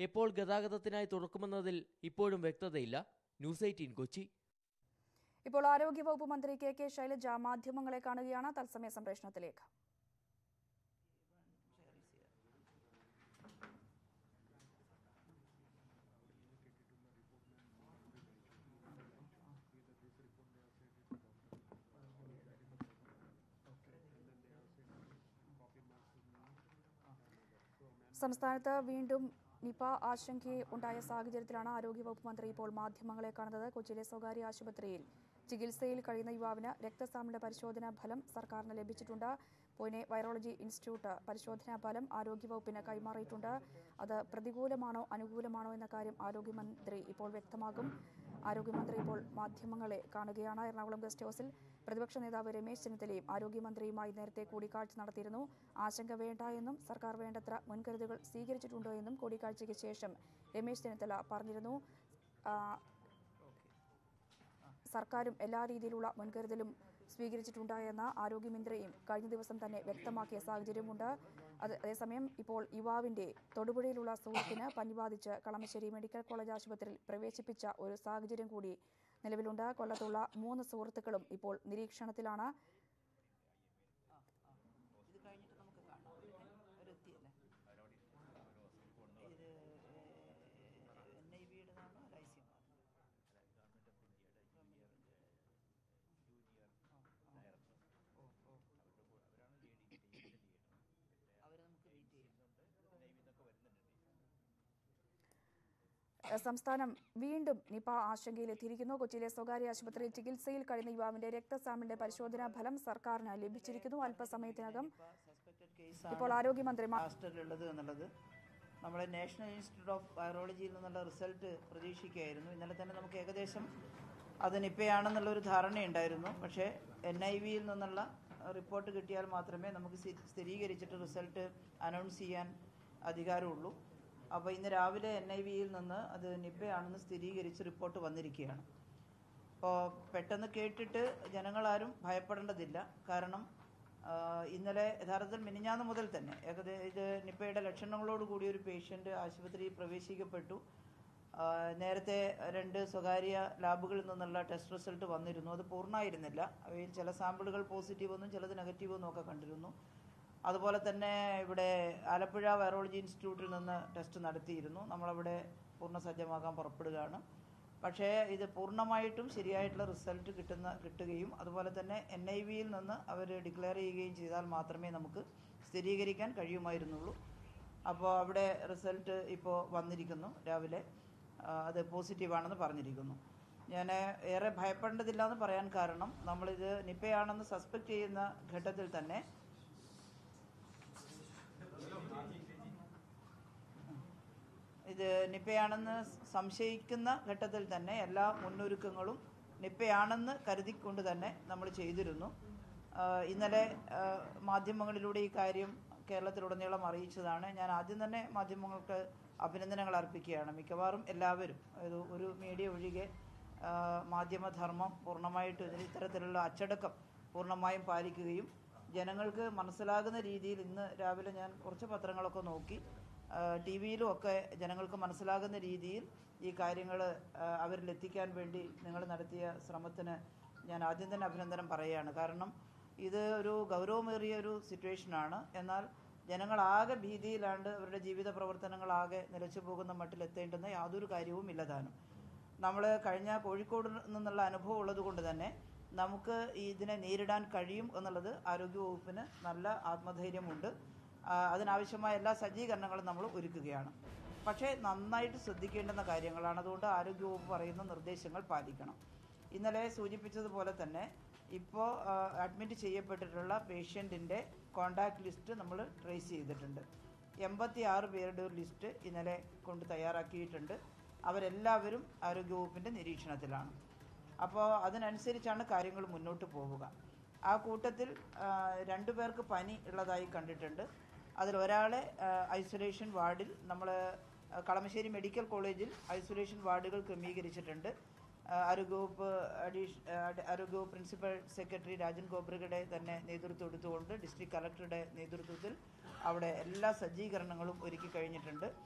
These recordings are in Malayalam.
എപ്പോൾ ഗതാഗതത്തിനായി തുറക്കുമെന്നതിൽ ഇപ്പോഴും വ്യക്തതയില്ല ന്യൂസ് എയ്റ്റീൻ കൊച്ചി ഇപ്പോൾ ആരോഗ്യവകുപ്പ് മന്ത്രി കെ കെ ശൈലജ മാധ്യമങ്ങളെ കാണുകയാണ് തത്സമയ സംപ്രേഷണത്തിലേക്ക് സംസ്ഥാനത്ത് വീണ്ടും നിപ ആശങ്ക ഉണ്ടായ സാഹചര്യത്തിലാണ് ആരോഗ്യവകുപ്പ് മന്ത്രി ഇപ്പോൾ മാധ്യമങ്ങളെ കാണുന്നത് കൊച്ചിയിലെ സ്വകാര്യ ആശുപത്രിയിൽ ചികിത്സയിൽ കഴിയുന്ന യുവാവിന് രക്തസാമ്പിളുടെ പരിശോധനാ ഫലം സർക്കാരിന് ലഭിച്ചിട്ടുണ്ട് പൂനെ വൈറോളജി ഇൻസ്റ്റിറ്റ്യൂട്ട് പരിശോധനാ ഫലം ആരോഗ്യവകുപ്പിന് കൈമാറിയിട്ടുണ്ട് അത് പ്രതികൂലമാണോ അനുകൂലമാണോ എന്ന കാര്യം ആരോഗ്യമന്ത്രി ഇപ്പോൾ വ്യക്തമാകും ആരോഗ്യമന്ത്രി ഇപ്പോൾ മാധ്യമങ്ങളെ കാണുകയാണ് എറണാകുളം ഗസ്റ്റ് ഹൌസിൽ പ്രതിപക്ഷ നേതാവ് രമേശ് ചെന്നിത്തലയും ആരോഗ്യമന്ത്രിയുമായി നേരത്തെ കൂടിക്കാഴ്ച നടത്തിയിരുന്നു ആശങ്ക വേണ്ട എന്നും സർക്കാർ വേണ്ടത്ര മുൻകരുതലുകൾ സ്വീകരിച്ചിട്ടുണ്ടോ എന്നും കൂടിക്കാഴ്ചയ്ക്ക് ശേഷം രമേശ് ചെന്നിത്തല പറഞ്ഞിരുന്നു ആ, സർക്കാരും എല്ലാ രീതിയിലുള്ള മുൻകരുതലും സ്വീകരിച്ചിട്ടുണ്ട് എന്ന ആരോഗ്യമന്ത്രിയും കഴിഞ്ഞ ദിവസം തന്നെ വ്യക്തമാക്കിയ സാഹചര്യമുണ്ട് അത് അതേസമയം ഇപ്പോൾ യുവാവിന്റെ തൊടുപുഴയിലുള്ള സുഹൃത്തിന് പനി ബാധിച്ച് കളമശ്ശേരി മെഡിക്കൽ കോളേജ് ആശുപത്രിയിൽ പ്രവേശിപ്പിച്ച ഒരു സാഹചര്യം കൂടി നിലവിലുണ്ട് കൊല്ലത്തുള്ള മൂന്ന് സുഹൃത്തുക്കളും ഇപ്പോൾ നിരീക്ഷണത്തിലാണ് ഇത് കഴിഞ്ഞിട്ട് നമുക്ക് കാണാം അവരെത്തിയല്ലേ ഇത് എൻ ഐ ബിയുടേതാണോ അല്ല ഐ സി അവർ നമുക്ക് മീറ്റ് ചെയ്യുന്നുണ്ട് ഏഹ് സംസ്ഥാനം വീണ്ടും നിപ ആശങ്കയിലെത്തിയിരിക്കുന്നു കൊച്ചിയിലെ സ്വകാര്യ ആശുപത്രിയിൽ ചികിത്സയിൽ കഴിയുന്ന യുവാവിന്റെ രക്തസാമ്പിളിന്റെ പരിശോധനാ ഫലം സർക്കാരിന് ലഭിച്ചിരിക്കുന്നു അല്പസമയത്തിനകം സസ്പെക്റ്റഡ് കേസാണ് ഇപ്പോൾ ആരോഗ്യമന്ത്രി മ- ഹാസ്റ്റലിലുള്ളത് എന്നുള്ളത് നമ്മുടെ നാഷണൽ ഇൻസ്റ്റിറ്റ്യൂട്ട് ഓഫ് വൈറോളജിയിൽ നിന്നുള്ള റിസൾട്ട് പ്രതീക്ഷിക്കുകയായിരുന്നു ഇന്നലെ തന്നെ നമുക്ക് ഏകദേശം അത് നിപ്പയാണെന്നുള്ള ഒരു ധാരണയുണ്ടായിരുന്നു പക്ഷേ എൻ ഐ വിയിൽ നിന്നുള്ള റിപ്പോർട്ട് കിട്ടിയാൽ മാത്രമേ നമുക്ക് സ്ഥി- സ്ഥിരീകരിച്ചിട്ട് റിസൾട്ട് അനൗൺസ് ചെയ്യാൻ അധികാരമുള്ളൂ അപ്പോൾ ഇന്ന് രാവിലെ എൻ ഐ വിയിൽ നിന്ന് അത് നിപ്പയാണെന്ന് സ്ഥിരീകരിച്ച് റിപ്പോർട്ട് വന്നിരിക്കുകയാണ് അപ്പോൾ പെട്ടെന്ന് കേട്ടിട്ട് ജനങ്ങളാരും ഭയപ്പെടേണ്ടതില്ല കാരണം ആ, ഇന്നലെ യഥാർത്ഥത്തിൽ മിനിഞ്ഞാന്ന് മുതൽ തന്നെ ഏകദേശം ഇത് നിപ്പയുടെ ലക്ഷണങ്ങളോട് കൂടിയ ഒരു പേഷ്യൻ്റ് ആശുപത്രിയിൽ പ്രവേശിക്കപ്പെട്ടു ആ, നേരത്തെ രണ്ട് സ്വകാര്യ ലാബുകളിൽ നിന്നുള്ള ടെസ്റ്റ് റിസൾട്ട് വന്നിരുന്നു അത് പൂർണ്ണമായിരുന്നില്ല അവയിൽ ചില സാമ്പിളുകൾ പോസിറ്റീവ് എന്നും ചിലത് നെഗറ്റീവ് എന്നും ഒക്കെ കണ്ടിരുന്നു അതുപോലെ തന്നെ ഇവിടെ ആലപ്പുഴ വൈറോളജി ഇൻസ്റ്റിറ്റ്യൂട്ടിൽ നിന്ന് ടെസ്റ്റ് നടത്തിയിരുന്നു നമ്മളവിടെ പൂർണ്ണ സജ്ജമാക്കാൻ പുറപ്പെടുകയാണ് പക്ഷേ ഇത് പൂർണ്ണമായിട്ടും ശരിയായിട്ടുള്ള റിസൾട്ട് കിട്ടുന്ന കിട്ടുകയും അതുപോലെ തന്നെ എൻ ഐ വിയിൽ നിന്ന് അവർ ഡിക്ലെയർ ചെയ്യുകയും ചെയ്താൽ മാത്രമേ നമുക്ക് സ്ഥിരീകരിക്കാൻ കഴിയുമായിരുന്നുള്ളൂ അപ്പോൾ അവിടെ റിസൾട്ട് ഇപ്പോൾ വന്നിരിക്കുന്നു രാവിലെ ആ, അത് പോസിറ്റീവാണെന്ന് പറഞ്ഞിരിക്കുന്നു ഞാൻ ഏറെ ഭയപ്പെടേണ്ടതില്ല എന്ന് പറയാൻ കാരണം നമ്മളിത് നിപ്പയാണെന്ന് സസ്പെക്ട് ചെയ്യുന്ന ഘട്ടത്തിൽ തന്നെ ഇത് നിപ്പയാണെന്ന് സംശയിക്കുന്ന ഘട്ടത്തിൽ തന്നെ എല്ലാ മുന്നൊരുക്കങ്ങളും നിപ്പയാണെന്ന് കരുതിക്കൊണ്ട് തന്നെ നമ്മൾ ചെയ്തിരുന്നു ആ, ഇന്നലെ ആ, മാധ്യമങ്ങളിലൂടെ ഈ കാര്യം കേരളത്തിലുടനീളം അറിയിച്ചതാണ് ഞാൻ ആദ്യം തന്നെ മാധ്യമങ്ങൾക്ക് അഭിനന്ദനങ്ങൾ അർപ്പിക്കുകയാണ് മിക്കവാറും എല്ലാവരും ഒരു ഒരു മീഡിയ ഒഴികെ ആ, മാധ്യമധർമ്മം പൂർണ്ണമായിട്ട് ഇതിന് ഇത്തരത്തിലുള്ള അച്ചടക്കം പൂർണ്ണമായും പാലിക്കുകയും ജനങ്ങൾക്ക് മനസ്സിലാകുന്ന രീതിയിൽ ഇന്ന് രാവിലെ ഞാൻ കുറച്ച് പത്രങ്ങളൊക്കെ നോക്കി ടി വിയിലും ഒക്കെ ജനങ്ങൾക്ക് മനസ്സിലാകുന്ന രീതിയിൽ ഈ കാര്യങ്ങൾ അവരിൽ എത്തിക്കാൻ വേണ്ടി നിങ്ങൾ നടത്തിയ ശ്രമത്തിന് ഞാൻ ആദ്യം തന്നെ അഭിനന്ദനം പറയുകയാണ് കാരണം ഇത് ഒരു ഗൗരവമേറിയ ഒരു സിറ്റുവേഷനാണ് എന്നാൽ ജനങ്ങളാകെ ഭീതിയിലാണ്ട് അവരുടെ ജീവിത പ്രവർത്തനങ്ങളാകെ നിലച്ചു പോകുന്ന മട്ടിലെത്തേണ്ടുന്ന യാതൊരു കാര്യവും ഇല്ലതാനും നമ്മൾ കഴിഞ്ഞ കോഴിക്കോട് നിന്നുള്ള അനുഭവം ഉള്ളത് കൊണ്ട് തന്നെ നമുക്ക് ഇതിനെ നേരിടാൻ കഴിയും എന്നുള്ളത് ആരോഗ്യവകുപ്പിന് നല്ല ആത്മധൈര്യമുണ്ട് ആ, അതിനാവശ്യമായ എല്ലാ സജ്ജീകരണങ്ങളും നമ്മൾ ഒരുക്കുകയാണ് പക്ഷേ നന്നായിട്ട് ശ്രദ്ധിക്കേണ്ടുന്ന കാര്യങ്ങളാണ് അതുകൊണ്ട് ആരോഗ്യവകുപ്പ് പറയുന്ന നിർദ്ദേശങ്ങൾ പാലിക്കണം ഇന്നലെ സൂചിപ്പിച്ചതുപോലെ തന്നെ ഇപ്പോൾ അഡ്മിറ്റ് ചെയ്യപ്പെട്ടിട്ടുള്ള പേഷ്യൻറ്റിൻ്റെ കോണ്ടാക്ട് ലിസ്റ്റ് നമ്മൾ ട്രേസ് ചെയ്തിട്ടുണ്ട് എൺപത്തി ആറ് പേരുടെ ഒരു ലിസ്റ്റ് ഇന്നലെ കൊണ്ട് തയ്യാറാക്കിയിട്ടുണ്ട് അവരെല്ലാവരും ആരോഗ്യവകുപ്പിൻ്റെ നിരീക്ഷണത്തിലാണ് അപ്പോൾ അതിനനുസരിച്ചാണ് കാര്യങ്ങൾ മുന്നോട്ട് പോവുക ആ കൂട്ടത്തിൽ ആ, രണ്ടു പേർക്ക് പനി ഉള്ളതായി കണ്ടിട്ടുണ്ട് അതിൽ ഒരാളെ ഐസൊലേഷൻ വാർഡിൽ നമ്മൾ കളമശ്ശേരി മെഡിക്കൽ കോളേജിൽ ഐസൊലേഷൻ വാർഡുകൾ ക്രമീകരിച്ചിട്ടുണ്ട് ആ, ആരോഗ്യവകുപ്പ് അഡീഷ് ആ, ആരോഗ്യവകുപ്പ് പ്രിൻസിപ്പൽ സെക്രട്ടറി രാജൻ ഗോബ്രയുടെ തന്നെ നേതൃത്വം എടുത്തുകൊണ്ട് ഡിസ്ട്രിക്ട് കളക്ടറുടെ നേതൃത്വത്തിൽ അവിടെ എല്ലാ സജ്ജീകരണങ്ങളും ഒരുക്കി കഴിഞ്ഞിട്ടുണ്ട്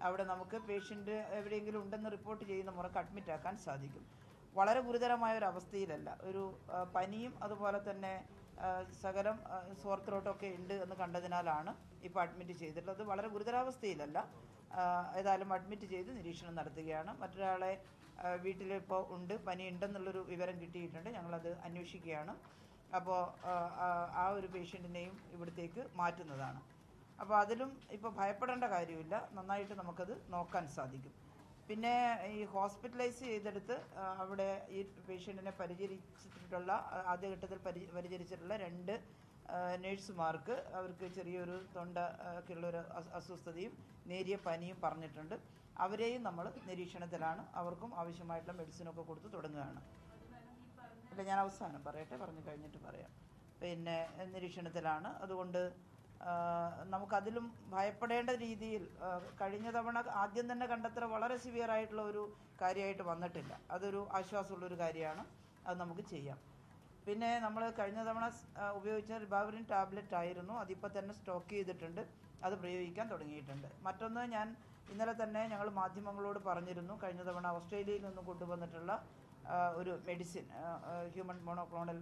അവിടെ നമുക്ക് പേഷ്യൻ്റ് എവിടെയെങ്കിലും ഉണ്ടെന്ന് റിപ്പോർട്ട് ചെയ്യുന്ന മുറക്ക് അഡ്മിറ്റ് ആക്കാൻ സാധിക്കും വളരെ ഗുരുതരമായ ഒരു അവസ്ഥയിലല്ല ഒരു ആ, പനിയും അതുപോലെ തന്നെ ആ, സകലം സോർ ത്രോട്ടൊക്കെ ഉണ്ട് എന്ന് കണ്ടതിനാലാണ് ഇപ്പോൾ അഡ്മിറ്റ് ചെയ്തിട്ടുള്ളത് വളരെ ഗുരുതരാവസ്ഥയിലല്ല ആ, ഏതായാലും അഡ്മിറ്റ് ചെയ്ത് നിരീക്ഷണം നടത്തുകയാണ് മറ്റൊരാളെ വീട്ടിൽ ഇപ്പോൾ ഉണ്ട് പനി ഉണ്ടെന്നുള്ളൊരു വിവരം കിട്ടിയിട്ടുണ്ട് ഞങ്ങളത് അന്വേഷിക്കുകയാണ് അപ്പോൾ ആ ഒരു പേഷ്യൻറ്റിനെയും ഇവിടത്തേക്ക് മാറ്റുന്നതാണ് അപ്പോൾ അതിലും ഇപ്പോൾ ഭയപ്പെടേണ്ട കാര്യമില്ല നന്നായിട്ട് നമുക്കത് നോക്കാൻ സാധിക്കും പിന്നെ ഈ ഹോസ്പിറ്റലൈസ് ചെയ്തെടുത്ത് ആ, അവിടെ ഈ പേഷ്യൻറ്റിനെ പരിചരിച്ചിട്ടുള്ള ആ, ആദ്യഘട്ടത്തിൽ പരി പരിചരിച്ചിട്ടുള്ള രണ്ട് നേഴ്സുമാർക്ക് അവർക്ക് ചെറിയൊരു തൊണ്ട ആ, ഒക്കെയുള്ളൊരു അസ്- അസ്വസ്ഥതയും നേരിയ പനിയും പറഞ്ഞിട്ടുണ്ട് അവരെയും നമ്മൾ നിരീക്ഷണത്തിലാണ് അവർക്കും ആവശ്യമായിട്ടുള്ള മെഡിസിനൊക്കെ കൊടുത്ത് തുടങ്ങുകയാണ് അല്ല ഞാൻ അവസാനം പറയട്ടെ പറഞ്ഞു കഴിഞ്ഞിട്ട് പറയാം പിന്നെ എഹ്, നിരീക്ഷണത്തിലാണ് അതുകൊണ്ട് ആ, നമുക്കതിലും ഭയപ്പെടേണ്ട രീതിയിൽ ആ, കഴിഞ്ഞ തവണ ആദ്യം തന്നെ കണ്ടെത്തൽ വളരെ സിവിയർ ആയിട്ടുള്ള ഒരു കാര്യമായിട്ട് വന്നിട്ടില്ല അതൊരു ആശ്വാസമുള്ളൊരു കാര്യമാണ് അത് നമുക്ക് ചെയ്യാം പിന്നെ നമ്മൾ കഴിഞ്ഞ തവണ സ്- ആ, ഉപയോഗിച്ച റിബാവറിൻ ടാബ്ലറ്റ് ആയിരുന്നു അതിപ്പോൾ തന്നെ സ്റ്റോക്ക് ചെയ്തിട്ടുണ്ട് അത് പ്രയോഗിക്കാൻ തുടങ്ങിയിട്ടുണ്ട് മറ്റൊന്ന് ഞാൻ ഇന്നലെ തന്നെ ഞങ്ങൾ മാധ്യമങ്ങളോട് പറഞ്ഞിരുന്നു കഴിഞ്ഞ തവണ ഓസ്ട്രേലിയയിൽ നിന്ന് കൊണ്ടുവന്നിട്ടുള്ള ആ, ഒരു മെഡിസിൻ ഹ്യൂമൻ മോണോക്ലോണൽ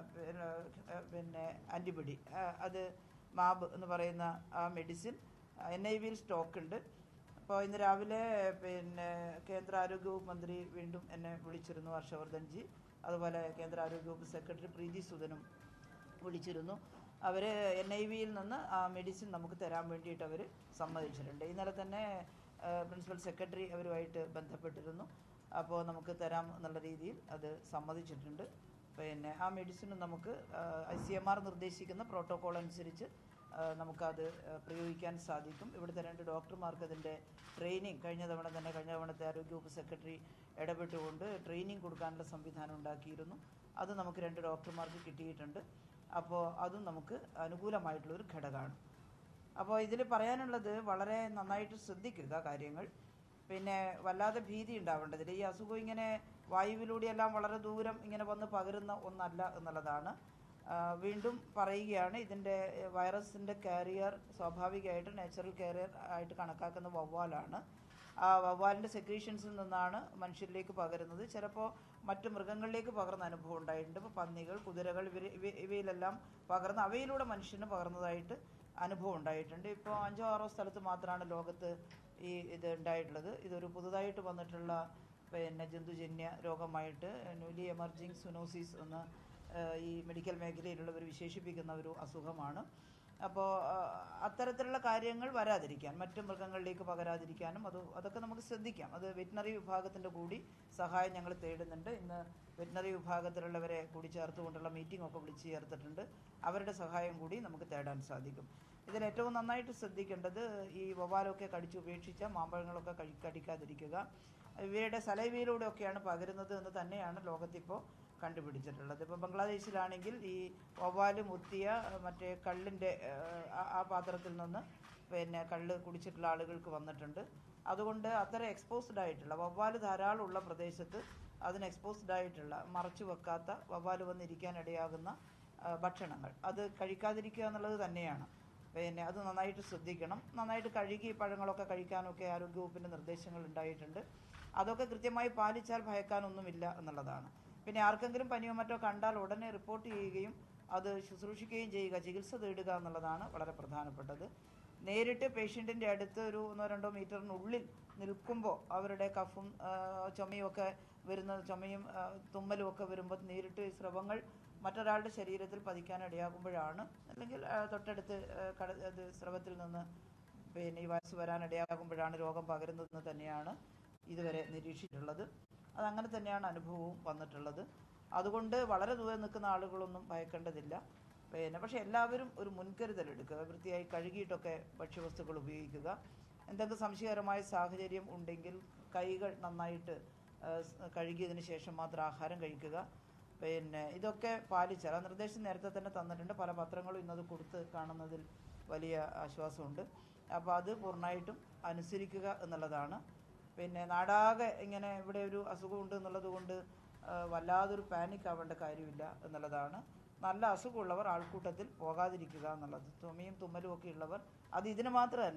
പിന്നെ ആൻറ്റിബോഡി അത് മാബ് എന്ന് പറയുന്ന ആ മെഡിസിൻ എൻ ഐ വിയിൽ സ്റ്റോക്ക് ഉണ്ട് അപ്പോൾ ഇന്ന് രാവിലെ പിന്നെ കേന്ദ്ര ആരോഗ്യ വകുപ്പ് മന്ത്രി വീണ്ടും എന്നെ വിളിച്ചിരുന്നു ഹർഷവർദ്ധൻജി അതുപോലെ കേന്ദ്ര ആരോഗ്യ വകുപ്പ് സെക്രട്ടറി പ്രീതി സുധനും വിളിച്ചിരുന്നു അവർ എൻ ഐ വിയിൽ നിന്ന് ആ മെഡിസിൻ നമുക്ക് തരാൻ വേണ്ടിയിട്ട് അവർ സമ്മതിച്ചിട്ടുണ്ട് ഇന്നലെ തന്നെ പ്രിൻസിപ്പൽ സെക്രട്ടറി അവരുമായിട്ട് ബന്ധപ്പെട്ടിരുന്നു അപ്പോൾ നമുക്ക് തരാം എന്നുള്ള രീതിയിൽ അത് സമ്മതിച്ചിട്ടുണ്ട് പിന്നെ ആ മെഡിസിൻ നമുക്ക് ഐ സി എം ആർ നിർദ്ദേശിക്കുന്ന പ്രോട്ടോകോൾ അനുസരിച്ച് ആ, നമുക്കത് ആ, പ്രയോഗിക്കാൻ സാധിക്കും ഇവിടുത്തെ രണ്ട് ഡോക്ടർമാർക്ക് അതിൻ്റെ ട്രെയിനിങ് കഴിഞ്ഞ തവണ തന്നെ കഴിഞ്ഞ തവണത്തെ ആരോഗ്യവകുപ്പ് സെക്രട്ടറി ഇടപെട്ടുകൊണ്ട് ട്രെയിനിങ് കൊടുക്കാനുള്ള സംവിധാനം ഉണ്ടാക്കിയിരുന്നു അത് നമുക്ക് രണ്ട് ഡോക്ടർമാർക്ക് കിട്ടിയിട്ടുണ്ട് അപ്പോൾ അതും നമുക്ക് അനുകൂലമായിട്ടുള്ളൊരു ഘടകമാണ് അപ്പോൾ ഇതിൽ പറയാനുള്ളത് വളരെ നന്നായിട്ട് ശ്രദ്ധിക്കുക കാര്യങ്ങൾ പിന്നെ വല്ലാതെ ഭീതി ഉണ്ടാവേണ്ടതില്ല ഈ അസുഖം ഇങ്ങനെ വായുവിലൂടെയെല്ലാം വളരെ ദൂരം ഇങ്ങനെ വന്ന് പകരുന്ന ഒന്നല്ല എന്നുള്ളതാണ് ആ, വീണ്ടും പറയുകയാണ് ഇതിൻ്റെ വൈറസിൻ്റെ കാരിയർ സ്വാഭാവികമായിട്ട് നാച്ചുറൽ കാരിയർ ആയിട്ട് കണക്കാക്കുന്ന വവ്വാലാണ് ആ വവ്വാലിൻ്റെ സെക്രീഷൻസിൽ നിന്നാണ് മനുഷ്യരിലേക്ക് പകരുന്നത് ചിലപ്പോൾ മറ്റു മൃഗങ്ങളിലേക്ക് പകർന്ന അനുഭവം ഉണ്ടായിട്ടുണ്ട് ഇപ്പോൾ പന്നികൾ കുതിരകൾ ഇവർ ഇവ ഇവയിലെല്ലാം പകർന്ന് അവയിലൂടെ മനുഷ്യന് പകർന്നതായിട്ട് അനുഭവം ഉണ്ടായിട്ടുണ്ട് ഇപ്പോൾ അഞ്ചോ ആറോ സ്ഥലത്ത് മാത്രമാണ് ലോകത്ത് ഈ ഇത് ഉണ്ടായിട്ടുള്ളത് ഇതൊരു പുതുതായിട്ട് വന്നിട്ടുള്ള പിന്നെ ജന്തുജന്യ രോഗമായിട്ട് ന്യൂലി എമർജിങ് സുനോസിസ് എന്ന് ഏഹ്, ഈ മെഡിക്കൽ മേഖലയിലുള്ളവർ വിശേഷിപ്പിക്കുന്ന ഒരു അസുഖമാണ് അപ്പോൾ അത്തരത്തിലുള്ള കാര്യങ്ങൾ വരാതിരിക്കാൻ മറ്റു മൃഗങ്ങളിലേക്ക് പകരാതിരിക്കാനും അത് അതൊക്കെ നമുക്ക് ശ്രദ്ധിക്കാം അത് വെറ്റിനറി വിഭാഗത്തിൻ്റെ കൂടി സഹായം ഞങ്ങൾ തേടുന്നുണ്ട് ഇന്ന് വെറ്റിനറി വിഭാഗത്തിലുള്ളവരെ കൂടി ചേർത്തുകൊണ്ടുള്ള മീറ്റിംഗ് ഒക്കെ വിളിച്ച് ചേർത്തിട്ടുണ്ട് അവരുടെ സഹായം കൂടി നമുക്ക് തേടാൻ സാധിക്കും ഇതിൽ ഏറ്റവും നന്നായിട്ട് ശ്രദ്ധിക്കേണ്ടത് ഈ വവ്വാലൊക്കെ കടിച്ച് ഉപേക്ഷിച്ച മാമ്പഴങ്ങളൊക്കെ കഴി കടിക്കാതിരിക്കുക ഇവയുടെ സലൈവയിലൂടെയൊക്കെയാണ് പകരുന്നത് എന്ന് തന്നെയാണ് ലോകത്തിപ്പോൾ കണ്ടുപിടിച്ചിട്ടുള്ളത് ഇപ്പോൾ ബംഗ്ലാദേശിലാണെങ്കിൽ ഈ വവ്വാല് മുത്തിയ അഹ്, മറ്റേ കള്ളിൻ്റെ ആ- ആ പാത്രത്തിൽ നിന്ന് പിന്നെ കള്ള് കുടിച്ചിട്ടുള്ള ആളുകൾക്ക് വന്നിട്ടുണ്ട് അതുകൊണ്ട് അത്ര എക്സ്പോസ്ഡ് ആയിട്ടുള്ള വവ്വാല് ധാരാളം ഉള്ള പ്രദേശത്ത് അതിന് എക്സ്പോസ്ഡ് ആയിട്ടുള്ള മറച്ചു വെക്കാത്ത വവ്വാല് വന്നിരിക്കാൻ ഇടയാകുന്ന ആ, ഭക്ഷണങ്ങൾ അത് കഴിക്കാതിരിക്കുക എന്നുള്ളത് തന്നെയാണ് പിന്നെ അത് നന്നായിട്ട് ശ്രദ്ധിക്കണം നന്നായിട്ട് കഴുകി പഴങ്ങളൊക്കെ കഴിക്കാനൊക്കെ ആരോഗ്യവകുപ്പിൻ്റെ നിർദ്ദേശങ്ങൾ ഉണ്ടായിട്ടുണ്ട് അതൊക്കെ കൃത്യമായി പാലിച്ചാൽ ഭയക്കാനൊന്നുമില്ല എന്നുള്ളതാണ് പിന്നെ ആർക്കെങ്കിലും പനിയോ മറ്റോ കണ്ടാൽ ഉടനെ റിപ്പോർട്ട് ചെയ്യുകയും അത് ശുശ്രൂഷിക്കുകയും ചെയ്യുക ചികിത്സ തേടുക എന്നുള്ളതാണ് വളരെ പ്രധാനപ്പെട്ടത് നേരിട്ട് പേഷ്യൻറ്റിൻ്റെ അടുത്ത് ഒരു ഒന്നോ രണ്ടോ മീറ്ററിനുള്ളിൽ നിൽക്കുമ്പോൾ അവരുടെ കഫും ആ, ചുമയും ഒക്കെ വരുന്ന ചുമയും ആ, തുമ്മലും ഒക്കെ വരുമ്പോൾ നേരിട്ട് ഈ സ്രവങ്ങൾ മറ്റൊരാളുടെ ശരീരത്തിൽ പതിക്കാൻ ഇടയാകുമ്പോഴാണ് അല്ലെങ്കിൽ ആ, തൊട്ടടുത്ത് ആ, കട അത് സ്രവത്തിൽ നിന്ന് പിന്നെ ഈ വയസ്സ് വരാൻ ഇടയാകുമ്പോഴാണ് രോഗം പകരുന്നതെന്ന് തന്നെയാണ് ഇതുവരെ നിരീക്ഷിച്ചിട്ടുള്ളത് അതങ്ങനെ തന്നെയാണ് അനുഭവവും വന്നിട്ടുള്ളത് അതുകൊണ്ട് വളരെ ദൂരെ നിൽക്കുന്ന ആളുകളൊന്നും ഭയക്കേണ്ടതില്ല പിന്നെ പക്ഷേ എല്ലാവരും ഒരു മുൻകരുതൽ എടുക്കുക വൃത്തിയായി കഴുകിയിട്ടൊക്കെ ഭക്ഷ്യവസ്തുക്കൾ ഉപയോഗിക്കുക എന്തെങ്കിലും സംശയകരമായ സാഹചര്യം ഉണ്ടെങ്കിൽ കൈകൾ നന്നായിട്ട് ആ, സ് കഴുകിയതിന് ശേഷം മാത്രം ആഹാരം കഴിക്കുക പിന്നെ ഇതൊക്കെ പാലിച്ചാൽ ആ നിർദ്ദേശം നേരത്തെ തന്നെ തന്നിട്ടുണ്ട് പല പത്രങ്ങളും ഇന്നത് കൊടുത്ത് കാണുന്നതിൽ വലിയ ആശ്വാസമുണ്ട് അപ്പോൾ അത് പൂർണ്ണമായിട്ടും അനുസരിക്കുക എന്നുള്ളതാണ് പിന്നെ നാടാകെ ഇങ്ങനെ ഇവിടെ ഒരു അസുഖമുണ്ട് എന്നുള്ളത് കൊണ്ട് ആ, വല്ലാതൊരു പാനിക് ആവേണ്ട കാര്യമില്ല എന്നുള്ളതാണ് നല്ല അസുഖമുള്ളവർ ആൾക്കൂട്ടത്തിൽ പോകാതിരിക്കുക എന്നുള്ളത് തുമ്മയും തുമ്മലും ഒക്കെ ഉള്ളവർ അത് ഇതിന് മാത്രമല്ല